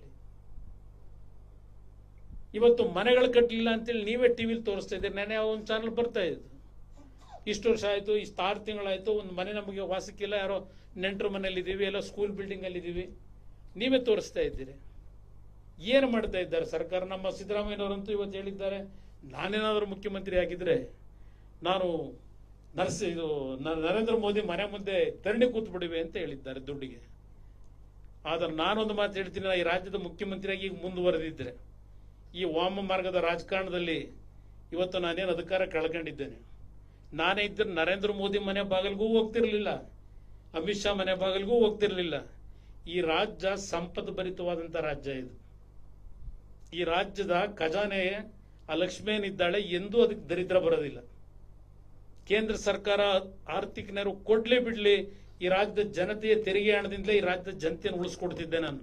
ಇವತ್ತು ಮನೆಗಳು ಕಟ್ಟಲಿಲ್ಲ ಅಂತೇಳಿ ನೀವೇ ಟಿವಿಲಿ ತೋರಿಸ್ತಾ ಇದ್ದೀರಿ ನೆನೆ ಒಂದು ಚಾನಲ್ ಬರ್ತಾ ಇದ್ದು ಇಷ್ಟು ವರ್ಷ ಆಯಿತು ಇಷ್ಟು ಆರು ತಿಂಗಳಾಯಿತು ಒಂದು ಮನೆ ನಮಗೆ ವಾಸಕ್ಕಿಲ್ಲ ಯಾರೋ ನೆಂಟರು ಮನೇಲಿ ಇದ್ದೀವಿ ಎಲ್ಲೋ ಸ್ಕೂಲ್ ಬಿಲ್ಡಿಂಗಲ್ಲಿ ಇದ್ದೀವಿ ನೀವೇ ತೋರಿಸ್ತಾ ಇದ್ದೀರಿ ಏನು ಮಾಡ್ತಾ ಇದ್ದಾರೆ ಸರ್ಕಾರ ನಮ್ಮ ಸಿದ್ದರಾಮಯ್ಯನವರಂತೂ ಇವತ್ತು ಹೇಳಿದ್ದಾರೆ ನಾನೇನಾದರೂ ಮುಖ್ಯಮಂತ್ರಿ ಆಗಿದ್ರೆ ನಾನು ನರ್ಸ್ ಇದು ನ- ನರೇಂದ್ರ ಮೋದಿ ಮನೆ ಮುಂದೆ ಧರಣಿ ಕೂತ್ ಬಿಡುವೆ ಅಂತ ಹೇಳಿದ್ದಾರೆ ದುಡ್ಡಿಗೆ ಆದ್ರೆ ನಾನೊಂದು ಮಾತು ಹೇಳ್ತೀನಿ ನಾ ಈ ರಾಜ್ಯದ ಮುಖ್ಯಮಂತ್ರಿಯಾಗಿ ಈಗ ಮುಂದುವರೆದಿದ್ದರೆ ಈ ವಾಮ ಮಾರ್ಗದ ರಾಜಕಾರಣದಲ್ಲಿ ಇವತ್ತು ನಾನೇನು ಅಧಿಕಾರ ಕಳ್ಕೊಂಡಿದ್ದೇನೆ ನಾನೇ ಇದ್ದರೆ ನರೇಂದ್ರ ಮೋದಿ ಮನೆ ಬಾಗಿಲಿಗೂ ಹೋಗ್ತಿರ್ಲಿಲ್ಲ ಅಮಿತ್ ಶಾ ಮನೆ ಬಾಗಿಲಿಗೂ ಹೋಗ್ತಿರ್ಲಿಲ್ಲ ಈ ರಾಜ್ಯ ಸಂಪತ್ತು ಭರಿತವಾದಂಥ ರಾಜ್ಯ ಇದು ಈ ರಾಜ್ಯದ ಖಜಾನೆ ಆ ಲಕ್ಷ್ಮಿ ಏನಿದ್ದಾಳೆ ಎಂದೂ ಅದಕ್ಕೆ ದರಿದ್ರ ಬರೋದಿಲ್ಲ ಕೇಂದ್ರ ಸರ್ಕಾರ ಆರ್ಥಿಕ ನೆರವು ಕೊಡ್ಲಿ ಬಿಡ್ಲಿ ಈ ರಾಜ್ಯದ ಜನತೆಯ ತೆರಿಗೆ ಹಣದಿಂದಲೇ ಈ ರಾಜ್ಯದ ಜನತೆಯನ್ನು ಉಳಿಸ್ಕೊಡ್ತಿದ್ದೆ ನಾನು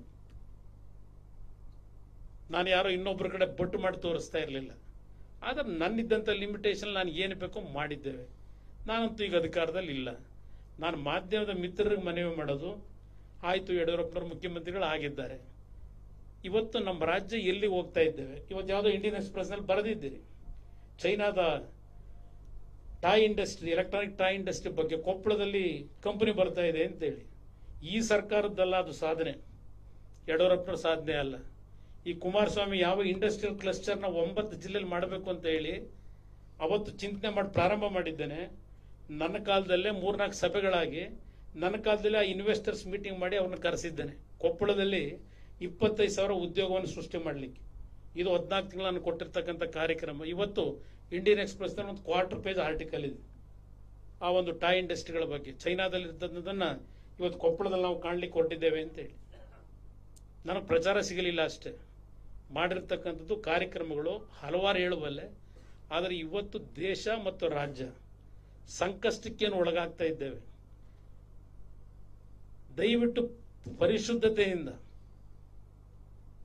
ನಾನು ಯಾರೋ ಇನ್ನೊಬ್ಬರ ಕಡೆ ಬೊಟ್ಟು ಮಾಡಿ ತೋರಿಸ್ತಾ ಇರಲಿಲ್ಲ ಆದರೆ ನನ್ನಿದ್ದಂಥ ಲಿಮಿಟೇಷನ್ ನಾನು ಏನು ಬೇಕೋ ಮಾಡಿದ್ದೇವೆ ನಾನಂತೂ ಈಗ ಅಧಿಕಾರದಲ್ಲಿ ಇಲ್ಲ ನಾನು ಮಾಧ್ಯಮದ ಮಿತ್ರರಿಗೆ ಮನವಿ ಮಾಡೋದು ಆಯಿತು ಯಡಿಯೂರಪ್ಪನವರು ಮುಖ್ಯಮಂತ್ರಿಗಳು ಆಗಿದ್ದಾರೆ ಇವತ್ತು ನಮ್ಮ ರಾಜ್ಯ ಎಲ್ಲಿ ಹೋಗ್ತಾ ಇದ್ದೇವೆ ಇವತ್ತು ಯಾವುದೋ ಇಂಡಿಯನ್ ಎಕ್ಸ್ಪ್ರೆಸ್ನಲ್ಲಿ ಬರೆದಿದ್ದೀರಿ ಚೈನಾದ toy industry electronic toy industry ಬಗ್ಗೆ ಕೊಪ್ಪಳದಲ್ಲಿ ಕಂಪನಿ ಬರ್ತಾ ಇದೆ ಅಂತೇಳಿ ಈ ಸರ್ಕಾರದ್ದಲ್ಲ ಅದು ಸಾಧನೆ ಯಡಿಯೂರಪ್ಪನವ್ರ ಸಾಧನೆ ಅಲ್ಲ ಈ ಕುಮಾರಸ್ವಾಮಿ ಯಾವ ಇಂಡಸ್ಟ್ರಿಯಲ್ ಕ್ಲಸ್ಟರ್ನ ಒಂಬತ್ತು ಜಿಲ್ಲೆಯಲ್ಲಿ ಮಾಡಬೇಕು ಅಂತ ಹೇಳಿ ಅವತ್ತು ಚಿಂತನೆ ಮಾಡಿ ಪ್ರಾರಂಭ ಮಾಡಿದ್ದೇನೆ ನನ್ನ ಕಾಲದಲ್ಲೇ ಮೂರ್ನಾಲ್ಕು ಸಭೆಗಳಾಗಿ ನನ್ನ ಕಾಲದಲ್ಲಿ ಆ ಇನ್ವೆಸ್ಟರ್ಸ್ ಮೀಟಿಂಗ್ ಮಾಡಿ ಅವ್ರನ್ನ ಕರೆಸಿದ್ದೇನೆ ಕೊಪ್ಪಳದಲ್ಲಿ ಇಪ್ಪತ್ತೈದು ಸಾವಿರ ಉದ್ಯೋಗವನ್ನು ಸೃಷ್ಟಿ ಮಾಡಲಿಕ್ಕೆ ಇದು ಹದಿನಾಲ್ಕು ತಿಂಗಳು ನಾನು ಕೊಟ್ಟಿರ್ತಕ್ಕಂಥ ಕಾರ್ಯಕ್ರಮ ಇವತ್ತು ಇಂಡಿಯನ್ ಎಕ್ಸ್ಪ್ರೆಸ್ನಲ್ಲಿ ಒಂದು ಕ್ವಾರ್ಟರ್ ಪೇಜ್ ಆರ್ಟಿಕಲ್ ಇದೆ ಆ ಒಂದು ಟಾಯ್ ಇಂಡಸ್ಟ್ರಿಗಳ ಬಗ್ಗೆ ಚೈನಾದಲ್ಲಿ ಇರ್ತದನ್ನ ಇವತ್ತು ಕೊಪ್ಪಳದಲ್ಲಿ ನಾವು ಕಾಣ್ಲಿಕ್ಕೆ ಹೊರಟಿದ್ದೇವೆ ಅಂತೇಳಿ ನನಗೆ ಪ್ರಚಾರ ಸಿಗಲಿಲ್ಲ ಅಷ್ಟೇ ಮಾಡಿರ್ತಕ್ಕಂಥದ್ದು ಕಾರ್ಯಕ್ರಮಗಳು ಹಲವಾರು ಹೇಳುವಲ್ಲೆ ಆದರೆ ಇವತ್ತು ದೇಶ ಮತ್ತು ರಾಜ್ಯ ಸಂಕಷ್ಟಕ್ಕೇನು ಒಳಗಾಗ್ತಾ ಇದ್ದೇವೆ ದಯವಿಟ್ಟು ಪರಿಶುದ್ಧತೆಯಿಂದ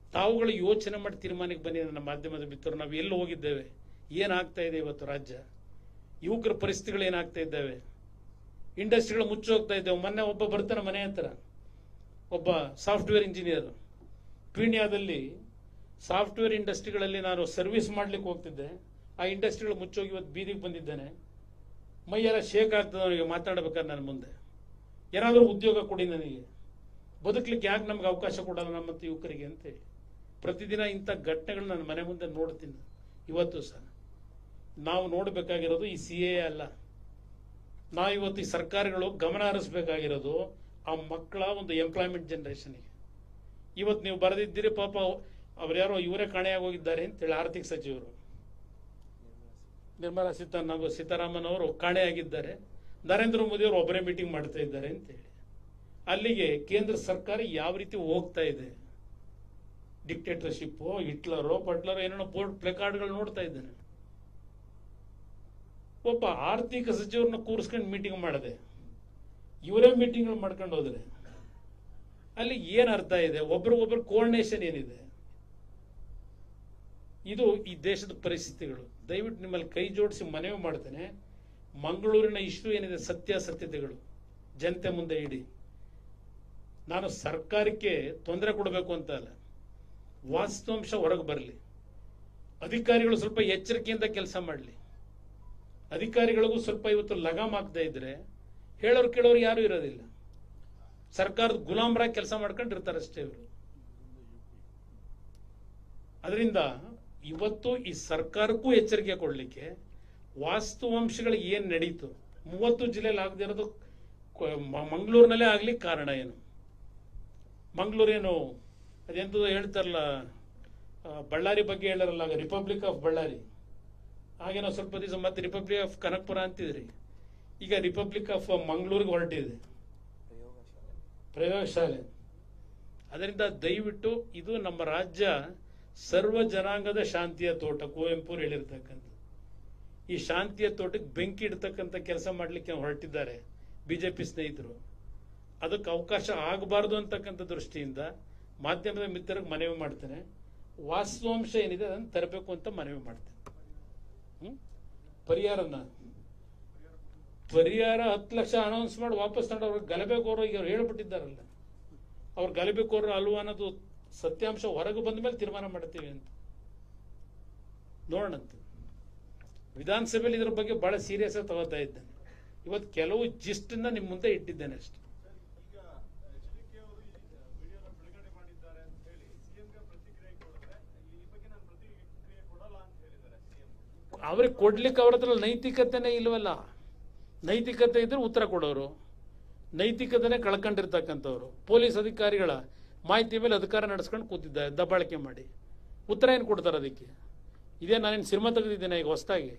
ತಾವುಗಳು ಯೋಚನೆ ಮಾಡಿ ತೀರ್ಮಾನಕ್ಕೆ ಬನ್ನಿ ನನ್ನ ಮಾಧ್ಯಮದ ಮಿತ್ರರು ನಾವು ಎಲ್ಲಿ ಹೋಗಿದ್ದೇವೆ ಏನಾಗ್ತಾ ಇದೆ ಇವತ್ತು ರಾಜ್ಯ ಯುವಕರ ಪರಿಸ್ಥಿತಿಗಳು ಏನಾಗ್ತಾ ಇದ್ದಾವೆ ಇಂಡಸ್ಟ್ರಿಗಳು ಮುಚ್ಚಿ ಹೋಗ್ತಾ ಇದ್ದೇವೆ ಮೊನ್ನೆ ಒಬ್ಬ ಬರ್ತಾನೆ ಮನೆ ಹತ್ರ ಒಬ್ಬ ಸಾಫ್ಟ್ವೇರ್ ಇಂಜಿನಿಯರ್ ಪೀಣ್ಯದಲ್ಲಿ ಸಾಫ್ಟ್ವೇರ್ ಇಂಡಸ್ಟ್ರಿಗಳಲ್ಲಿ ನಾನು ಸರ್ವಿಸ್ ಮಾಡ್ಲಿಕ್ಕೆ ಹೋಗ್ತಿದ್ದೆ ಆ ಇಂಡಸ್ಟ್ರಿಗಳು ಮುಚ್ಚೋಗಿ ಇವತ್ತು ಬೀದಿಗೆ ಬಂದಿದ್ದೇನೆ ಮೈಯೆಲ್ಲ ಶೇಕ್ ಆಗ್ತದೆ ಅವನಿಗೆ ಮಾತಾಡ್ಬೇಕಾದ್ರೆ ನನ್ನ ಮುಂದೆ ಏನಾದರೂ ಉದ್ಯೋಗ ಕೊಡಿ ನನಗೆ ಬದುಕಲಿಕ್ಕೆ ಯಾಕೆ ನಮ್ಗೆ ಅವಕಾಶ ಕೊಡಲ್ಲ ನಮ್ಮಂತ ಯುವಕರಿಗೆ ಅಂತೇಳಿ ಪ್ರತಿದಿನ ಇಂಥ ಘಟನೆಗಳು ನನ್ನ ಮನೆ ಮುಂದೆ ನೋಡ್ತೀನಿ ಇವತ್ತು ಸಹ ನಾವು ನೋಡಬೇಕಾಗಿರೋದು ಈ ಸಿ ಎ ಅಲ್ಲ ನಾವು ಇವತ್ತು ಈ ಸರ್ಕಾರಗಳು ಗಮನ ಹರಿಸ್ಬೇಕಾಗಿರೋದು ಆ ಮಕ್ಕಳ ಒಂದು ಎಂಪ್ಲಾಯ್ಮೆಂಟ್ ಜನರೇಷನ್ಗೆ ಇವತ್ತು ನೀವು ಬರೆದಿದ್ದೀರಿ ಪಾಪ ಅವ್ರ್ಯಾರೋ ಇವರೇ ಕಾಣೆಯಾಗಿ ಹೋಗಿದ್ದಾರೆ ಅಂತೇಳಿ ಆರ್ಥಿಕ ಸಚಿವರು ನಿರ್ಮಲಾ ಸೀತಾರಾಮನ್ ಸೀತಾರಾಮನ್ ಅವರು ಕಾಣೆಯಾಗಿದ್ದಾರೆ ನರೇಂದ್ರ ಮೋದಿ ಅವರು ಒಬ್ಬರೇ ಮೀಟಿಂಗ್ ಮಾಡ್ತಾ ಇದ್ದಾರೆ ಅಂತೇಳಿ ಅಲ್ಲಿಗೆ ಕೇಂದ್ರ ಸರ್ಕಾರ ಯಾವ ರೀತಿ ಹೋಗ್ತಾ ಇದೆ ಡಿಕ್ಟೇಟರ್ಶಿಪ್ ಹಿಟ್ಲರೋ ಪಟ್ಲರೋ ಏನೇನೋ ಬೋರ್ಡ್ ಪ್ಲೆಕಾರ್ಡ್ಗಳು ನೋಡ್ತಾ ಇದ್ದೇನೆ ಒಬ್ಬ ಆರ್ಥಿಕ ಸಚಿವರನ್ನ ಕೂರಿಸ್ಕೊಂಡು ಮೀಟಿಂಗ್ ಮಾಡದೆ ಇವರೇ ಮೀಟಿಂಗ್ ಮಾಡ್ಕೊಂಡು ಹೋದ್ರೆ ಅಲ್ಲಿ ಏನ್ ಅರ್ಥ ಇದೆ ಒಬ್ರಿಗೊಬ್ರು ಕೋರ್ಡಿನೇಷನ್ ಏನಿದೆ ಇದು ಈ ದೇಶದ ಪರಿಸ್ಥಿತಿಗಳು ದಯವಿಟ್ಟು ನಿಮ್ಮಲ್ಲಿ ಕೈ ಜೋಡಿಸಿ ಮನವಿ ಮಾಡ್ತೇನೆ ಮಂಗಳೂರಿನ ಇಶ್ಯೂ ಏನಿದೆ ಸತ್ಯಾಸತ್ಯತೆಗಳು ಜನತೆ ಮುಂದೆ ಇಡಿ ನಾನು ಸರ್ಕಾರಕ್ಕೆ ತೊಂದರೆ ಕೊಡಬೇಕು ಅಂತ ಅಲ್ಲ ವಾಸ್ತವಾಂಶ ಹೊರಗೆ ಬರಲಿ ಅಧಿಕಾರಿಗಳು ಸ್ವಲ್ಪ ಎಚ್ಚರಿಕೆಯಿಂದ ಕೆಲಸ ಮಾಡಲಿ ಅಧಿಕಾರಿಗಳಿಗೂ ಸ್ವಲ್ಪ ಇವತ್ತು ಲಗಾಮ್ ಆಗ್ತಾ ಇದ್ರೆ ಹೇಳೋರು ಕೇಳೋರು ಯಾರು ಇರೋದಿಲ್ಲ ಸರ್ಕಾರದ ಗುಲಾಮರಾಗಿ ಕೆಲಸ ಮಾಡ್ಕೊಂಡಿರ್ತಾರೆ ಅಷ್ಟೇ ಇವರು ಅದರಿಂದ ಇವತ್ತು ಈ ಸರ್ಕಾರಕ್ಕೂ ಎಚ್ಚರಿಕೆ ಕೊಡಲಿಕ್ಕೆ ವಾಸ್ತವಾಂಶಗಳು ಏನ್ ನಡೀತು ಮೂವತ್ತು ಜಿಲ್ಲೆಯಲ್ಲಿ ಆಗದೆ ಇರೋದು ಕ- ಮ- ಮಂಗಳೂರಿನಲ್ಲೇ ಆಗ್ಲಿಕ್ಕೆ ಕಾರಣ ಏನು ಮಂಗಳೂರೇನು ಅದೆಂತದೋ ಹೇಳ್ತಾರಲ್ಲ ಆ, ಬಳ್ಳಾರಿ ಬಗ್ಗೆ ಹೇಳಾರಲ್ಲ ರಿಪಬ್ಲಿಕ್ ಆಫ್ ಬಳ್ಳಾರಿ ಹಾಗೇನೋ ಸ್ವಲ್ಪ ದಿವಸ ಮತ್ತೆ ರಿಪಬ್ಲಿಕ್ ಆಫ್ ಕನಕಪುರ ಅಂತಿದ್ರಿ ಈಗ ರಿಪಬ್ಲಿಕ್ ಆಫ್ ಮಂಗಳೂರಿಗೆ ಹೊರಟಿದೆ ಪ್ರಯೋಗಶಾಲೆ ಅದರಿಂದ ದಯವಿಟ್ಟು ಇದು ನಮ್ಮ ರಾಜ್ಯ ಸರ್ವ ಜನಾಂಗದ ಶಾಂತಿಯ ತೋಟ ಕುವೆಂಪು ಅವ್ರು ಹೇಳಿರ್ತಕ್ಕಂಥ ಈ ಶಾಂತಿಯ ತೋಟಕ್ಕೆ ಬೆಂಕಿ ಇಡ್ತಕ್ಕಂಥ ಕೆಲಸ ಮಾಡಲಿಕ್ಕೆ ಹೊರಟಿದ್ದಾರೆ ಬಿಜೆಪಿ ಸ್ನೇಹಿತರು ಅದಕ್ಕೆ ಅವಕಾಶ ಆಗಬಾರ್ದು ಅಂತಕ್ಕಂಥ ದೃಷ್ಟಿಯಿಂದ ಮಾಧ್ಯಮದ ಮಿತ್ರರಿಗೆ ಮನವಿ ಮಾಡ್ತೇನೆ ವಾಸ್ತವಾಂಶ ಏನಿದೆ ಅದನ್ನು ತರಬೇಕು ಅಂತ ಮನವಿ ಮಾಡ್ತೇನೆ ಹ್ಮ್? ಪರಿಹಾರನ ಪರಿಹಾರ ಹತ್ತು ಲಕ್ಷ ಅನೌನ್ಸ್ ಮಾಡಿ ವಾಪಸ್ ತಗೊಂಡು ಅವ್ರಿಗೆ ಗಲಭೆಕೋರು ಈಗ ಅವ್ರು ಹೇಳ್ಬಿಟ್ಟಿದ್ದಾರಲ್ಲ ಅವ್ರು ಗಲಭೆಕೋರು ಅಲ್ವಾ ಅನ್ನೋದು ಸತ್ಯಾಂಶ ಹೊರಗೆ ಬಂದ ಮೇಲೆ ತೀರ್ಮಾನ ಮಾಡ್ತೀವಿ ಅಂತ ನೋಡೋಣಂತೆ ವಿಧಾನಸಭೆಯಲ್ಲಿ ಇದ್ರ ಬಗ್ಗೆ ಬಹಳ ಸೀರಿಯಸ್ ಆಗಿ ತಗೋತಾ ಇದ್ದೇನೆ ಇವತ್ತು ಕೆಲವು ಜಿಸ್ಟನ್ನ ನಿಮ್ಮ ಮುಂದೆ ಇಟ್ಟಿದ್ದೇನೆ ಅಷ್ಟೇ ಈಗ ಎಚ್.ಡಿ.ಕೆ ಅವರು ಈ ವಿಡಿಯೋನ ಬಿಡುಗಡೆ ಮಾಡಿದ್ದಾರೆ ಅಂತ ಹೇಳಿ ಸಿಎಂಗೆ ಪ್ರತಿಕ್ರಿಯೆ ಕೊಡಿದ್ರೆ ಈ ಬಗ್ಗೆ ನಾನು ಪ್ರತಿಕ್ರಿಯೆ ಕೊಡಲ್ಲ ಅಂತ ಹೇಳಿದ್ದಾರೆ ಸಿಎಂ ಅವ್ರಿಗೆ ಕೊಡ್ಲಿಕ್ಕೆ ಅವ್ರ ಹತ್ರ ನೈತಿಕತೆನೇ ಇಲ್ವಲ್ಲ ನೈತಿಕತೆ ಇದ್ರೆ ಉತ್ತರ ಕೊಡೋರು ನೈತಿಕತೆನೇ ಕಳ್ಕೊಂಡಿರ್ತಕ್ಕಂಥವ್ರು ಪೊಲೀಸ್ ಅಧಿಕಾರಿಗಳ ಮಾಹಿತಿ ಮೇಲೆ ಅಧಿಕಾರ ನಡೆಸ್ಕೊಂಡು ಕೂತಿದ್ದಾರೆ ದಬ್ಬಾಳಿಕೆ ಮಾಡಿ ಉತ್ತರ ಏನು ಕೊಡ್ತಾರೆ ಅದಕ್ಕೆ ಇದೇ ನಾನೇನು ಸಿನಿಮಾ ತೆಗೆದಿದ್ದೇನೆ ಈಗ ಹೊಸದಾಗಿ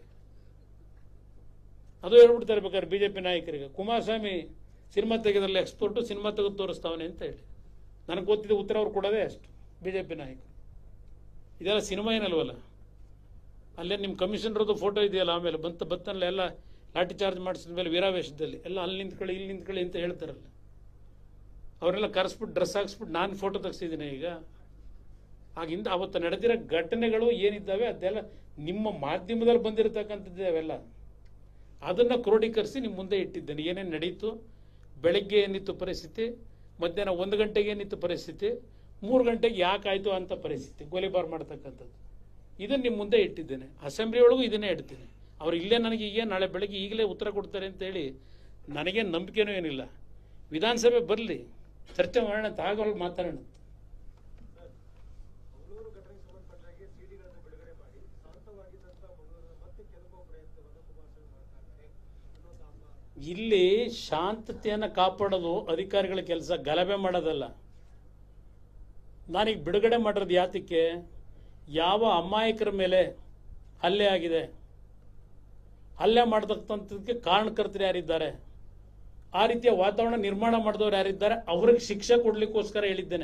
ಅದು ಹೇಳ್ಬಿಡ್ತಾರೆ ಬೇಕಾದ್ರೆ ಬಿ ಜೆ ಪಿ ನಾಯಕರಿಗೆ ಕುಮಾರಸ್ವಾಮಿ ಸಿನಿಮಾ ತೆಗೆದ್ರಲ್ಲಿ ಎಕ್ಸ್ಪೋರ್ಟು ಸಿನಿಮಾ ತೆಗೆದು ತೋರಿಸ್ತಾವನೆ ಅಂತ ಹೇಳಿ ನನಗೆ ಗೊತ್ತಿದ್ದ ಉತ್ತರ ಅವ್ರು ಕೊಡೋದೇ ಅಷ್ಟು ಬಿ ಜೆ ಪಿ ನಾಯಕರು ಇದೆಲ್ಲ ಸಿನಿಮಾ ಏನಲ್ವಲ್ಲ ಅಲ್ಲೇ ನಿಮ್ಮ ಕಮಿಷನರ್ದು ಫೋಟೋ ಇದೆಯಲ್ಲ ಆಮೇಲೆ ಬಂತ ಬತ್ತಲ್ಲ ಎಲ್ಲ ಲಾಠಿ ಚಾರ್ಜ್ ಮಾಡಿಸಿದ ಮೇಲೆ ವೀರಾವೇಶದಲ್ಲಿ ಎಲ್ಲ ಅಲ್ಲಿ ನಿಂತ್ಕೊಳ್ಳಿ ಇಲ್ಲಿ ನಿಂತ್ಕೊಳ್ಳಿ ಅಂತ ಹೇಳ್ತಾರಲ್ಲ ಅವರೆಲ್ಲ ಕರೆಸ್ಬಿಟ್ಟು ಡ್ರೆಸ್ ಹಾಕ್ಸ್ಬಿಟ್ಟು ನಾನು ಫೋಟೋ ತೆಗ್ಸಿದ್ದೀನಿ ಈಗ ಆಗಿಂದ ಅವತ್ತು ನಡೆದಿರೋ ಘಟನೆಗಳು ಏನಿದ್ದಾವೆ ಅದೆಲ್ಲ ನಿಮ್ಮ ಮಾಧ್ಯಮದಲ್ಲಿ ಬಂದಿರತಕ್ಕಂಥದ್ದೇ ಅವೆಲ್ಲ ಅದನ್ನು ಕ್ರೋಢೀಕರಿಸಿ ನಿಮ್ಮ ಮುಂದೆ ಇಟ್ಟಿದ್ದೇನೆ ಏನೇನು ನಡೀತು ಬೆಳಗ್ಗೆ ಏನಿತ್ತು ಪರಿಸ್ಥಿತಿ ಮಧ್ಯಾಹ್ನ ಒಂದು ಗಂಟೆಗೆ ಏನಿತ್ತು ಪರಿಸ್ಥಿತಿ ಮೂರು ಗಂಟೆಗೆ ಯಾಕಾಯ್ತು ಅಂತ ಪರಿಸ್ಥಿತಿ ಗೋಲಿಬಾರ್ ಮಾಡ್ತಕ್ಕಂಥದ್ದು ಇದನ್ನು ನಿಮ್ಮ ಮುಂದೆ ಇಟ್ಟಿದ್ದೇನೆ ಅಸೆಂಬ್ಲಿ ಒಳಗೂ ಇದನ್ನೇ ಇಡ್ತೀನಿ ಅವ್ರು ಇಲ್ಲೇ ನನಗೆ ಈಗ ನಾಳೆ ಬೆಳಗ್ಗೆ ಈಗಲೇ ಉತ್ತರ ಕೊಡ್ತಾರೆ ಅಂತ ಹೇಳಿ ನನಗೇನು ನಂಬಿಕೆನೂ ಏನಿಲ್ಲ ವಿಧಾನಸಭೆ ಬರಲಿ ಚರ್ಚೆ ಮಾಡೋಣ ಅಂತ ಆಗೋಲ್ಲ ಮಾತಾಡೋಣ ಮಂಗಳೂರು ಘಟನೆಗೆ ಸಂಬಂಧಪಟ್ಟ ಹಾಗೆ ಸಿಡಿಗಳನ್ನು ಬಿಡುಗಡೆ ಮಾಡಿ ಶಾಂತವಾಗಿದ್ದಂತ ಮಂಗಳೂರನ್ನು ಮತ್ತೆ ಕೆಲವು ಪ್ರಯತ್ನವನ್ನು ಕುಮಾರಸ್ವಾಮಿ ಮಾಡ್ತಾ ಇದ್ದಾರೆ ಅನ್ನೋ ತಮ್ಮ ಇಲ್ಲಿ ಶಾಂತತೆಯನ್ನು ಕಾಪಾಡೋದು ಅಧಿಕಾರಿಗಳ ಕೆಲಸ ಗಲಭೆ ಮಾಡೋದಲ್ಲ ನಾನೀಗ ಬಿಡುಗಡೆ ಮಾಡಿರೋದು ಯಾತಕ್ಕೆ ಯಾವ ಅಮಾಯಕರ ಮೇಲೆ ಹಲ್ಲೆ ಆಗಿದೆ ಹಲ್ಲೆ ಮಾಡತಕ್ಕಂಥದ್ದಕ್ಕೆ ಕಾರಣಕರ್ತರು ಯಾರಿದ್ದಾರೆ ಆ ರೀತಿಯ ವಾತಾವರಣ ನಿರ್ಮಾಣ ಮಾಡಿದವರು ಯಾರಿದ್ದಾರೆ ಅವ್ರಿಗೆ ಶಿಕ್ಷೆ ಕೊಡ್ಲಿಕ್ಕೋಸ್ಕರ ಹೇಳಿದ್ದೇನೆ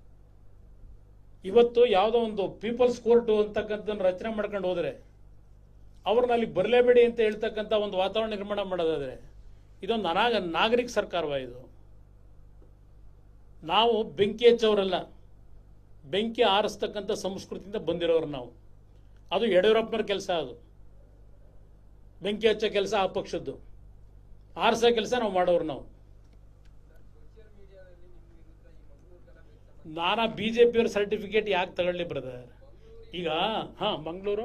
ಇವತ್ತು ಯಾವುದೋ ಒಂದು ಪೀಪಲ್ಸ್ ಕೋರ್ಟ್ ಅಂತಕ್ಕಂಥದ್ದನ್ನು ರಚನೆ ಮಾಡ್ಕೊಂಡು ಹೋದ್ರೆ ಅವ್ರನ್ನ ಅಲ್ಲಿ ಬರಲೇಬೇಡಿ ಅಂತ ಹೇಳ್ತಕ್ಕಂಥ ಒಂದು ವಾತಾವರಣ ನಿರ್ಮಾಣ ಮಾಡೋದಾದ್ರೆ ಇದೊಂದು ಅನಾಗ ನಾಗರಿಕ ಸರ್ಕಾರವ ಇದು ನಾವು ಬೆಂಕಿ ಹಚ್ಚೋರಲ್ಲ ಬೆಂಕಿ ಆರಿಸ್ತಕ್ಕಂಥ ಸಂಸ್ಕೃತಿಯಿಂದ ಬಂದಿರೋರು ನಾವು ಅದು ಯಡಿಯೂರಪ್ಪನವ್ರ ಕೆಲಸ ಅದು ಬೆಂಕಿ ಹಚ್ಚೋ ಕೆಲಸ ಆ ಪಕ್ಷದ್ದು ಆರಿಸೋ ಕೆಲಸ ನಾವು ಮಾಡೋರು ನಾವು ನಾನಾ ಬಿ ಜೆ ಪಿಯವ್ರ ಸರ್ಟಿಫಿಕೇಟ್ ಯಾಕೆ ತಗೊಳ್ಳಿ ಬ್ರದರ್ ಈಗ ಹಾಂ ಮಂಗಳೂರು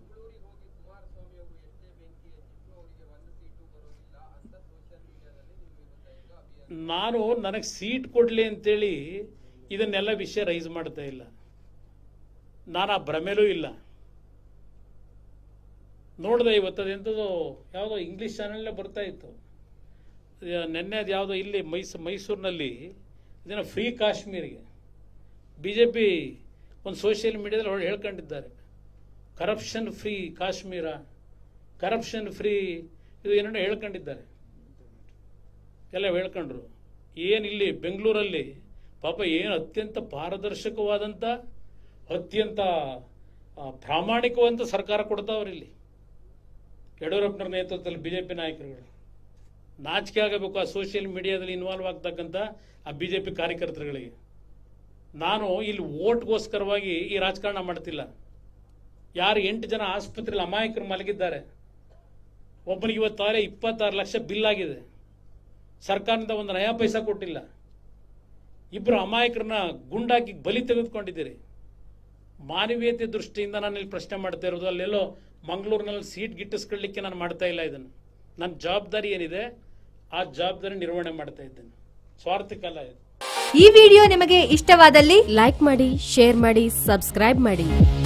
ನಾನು ನನಗೆ ಸೀಟ್ ಕೊಡಲಿ ಅಂತೇಳಿ ಇದನ್ನೆಲ್ಲ ವಿಷಯ ರೈಸ್ ಮಾಡ್ತಾ ಇಲ್ಲ ನಾನು ಆ ಭ್ರಮೆಲೂ ಇಲ್ಲ ನೋಡಿದೆ ಇವತ್ತು ಅದೆಂಥದ್ದು ಯಾವುದೋ ಇಂಗ್ಲೀಷ್ ಚಾನಲ್ನೇ ಬರ್ತಾ ಇತ್ತು ನಿನ್ನೆ ಅದು ಯಾವುದೋ ಇಲ್ಲಿ ಮೈಸೂ ಮೈಸೂರಿನಲ್ಲಿ ಇದನ್ನು ಫ್ರೀ ಕಾಶ್ಮೀರಿಗೆ ಬಿ ಜೆ ಪಿ ಒಂದು ಸೋಷಿಯಲ್ ಮೀಡಿಯಾದಲ್ಲಿ ಹೊರಗೆ ಹೇಳ್ಕೊಂಡಿದ್ದಾರೆ corruption free Kashmir corruption free ಇದು ಏನೇನೋ ಹೇಳ್ಕೊಂಡಿದ್ದಾರೆ ಎಲ್ಲ ಹೇಳ್ಕೊಂಡ್ರು ಏನಿಲ್ಲಿ ಬೆಂಗಳೂರಲ್ಲಿ ಪಾಪ ಏನು ಅತ್ಯಂತ ಪಾರದರ್ಶಕವಾದಂಥ ಅತ್ಯಂತ ಆ, ಪ್ರಾಮಾಣಿಕವಾದಂಥ ಸರ್ಕಾರ ಕೊಡ್ತಾವ್ರಿ ಇಲ್ಲಿ ಯಡಿಯೂರಪ್ಪನವ್ರ ನೇತೃತ್ವದಲ್ಲಿ ಬಿ ಜೆ ಪಿ ನಾಯಕರುಗಳು ನಾಚಿಕೆ ಆಗಬೇಕು ಆ ಸೋಷಿಯಲ್ ಮೀಡಿಯಾದಲ್ಲಿ ಇನ್ವಾಲ್ವ್ ಆಗ್ತಕ್ಕಂಥ ಆ ಬಿ ಜೆ ಪಿ ಕಾರ್ಯಕರ್ತರುಗಳಿಗೆ ನಾನು ಇಲ್ಲಿ ಓಟ್ಗೋಸ್ಕರವಾಗಿ ಈ ರಾಜಕಾರಣ ಮಾಡ್ತಿಲ್ಲ ಯಾರು ಎಂಟು ಜನ ಆಸ್ಪತ್ರೆಯಲ್ಲಿ ಅಮಾಯಕರು ಮಲಗಿದ್ದಾರೆ ಒಬ್ಬನಿಗೆ ಇವತ್ತಾಗಲೇ ಇಪ್ಪತ್ತಾರು ಲಕ್ಷ ಬಿಲ್ ಆಗಿದೆ ಸರ್ಕಾರದಿಂದ ಒಂದು ನಯಾ ಪೈಸಾ ಕೊಟ್ಟಿಲ್ಲ ಇಬ್ಬರು ಅಮಾಯಕರನ್ನ ಗುಂಡಾಕಿ ಬಲಿ ತೆಗೆದುಕೊಂಡಿದ್ದೀರಿ ಮಾನವೀಯತೆ ದೃಷ್ಟಿಯಿಂದ ನಾನು ಇಲ್ಲಿ ಪ್ರಶ್ನೆ ಮಾಡ್ತಾ ಇರೋದು ಅಲ್ಲೆಲ್ಲೋ ಮಂಗಳೂರಿನಲ್ಲಿ ಸೀಟ್ ಗಿಟ್ಟಿಸ್ಕೊಳ್ಳಿಕ್ಕೆ ನಾನು ಮಾಡ್ತಾ ಇಲ್ಲ ಇದನ್ನು ನನ್ನ ಜವಾಬ್ದಾರಿ ಏನಿದೆ ಆ ಜವಾಬ್ದಾರಿ ನಿರ್ವಹಣೆ ಮಾಡ್ತಾ ಇದ್ದೇನೆ ಸ್ವಾರ್ಥಕ್ಕಲ್ಲ ಇದು ಈ ವಿಡಿಯೋ ನಿಮಗೆ ಇಷ್ಟವಾದಲ್ಲಿ ಲೈಕ್ ಮಾಡಿ ಶೇರ್ ಮಾಡಿ ಸಬ್ಸ್ಕ್ರೈಬ್ ಮಾಡಿ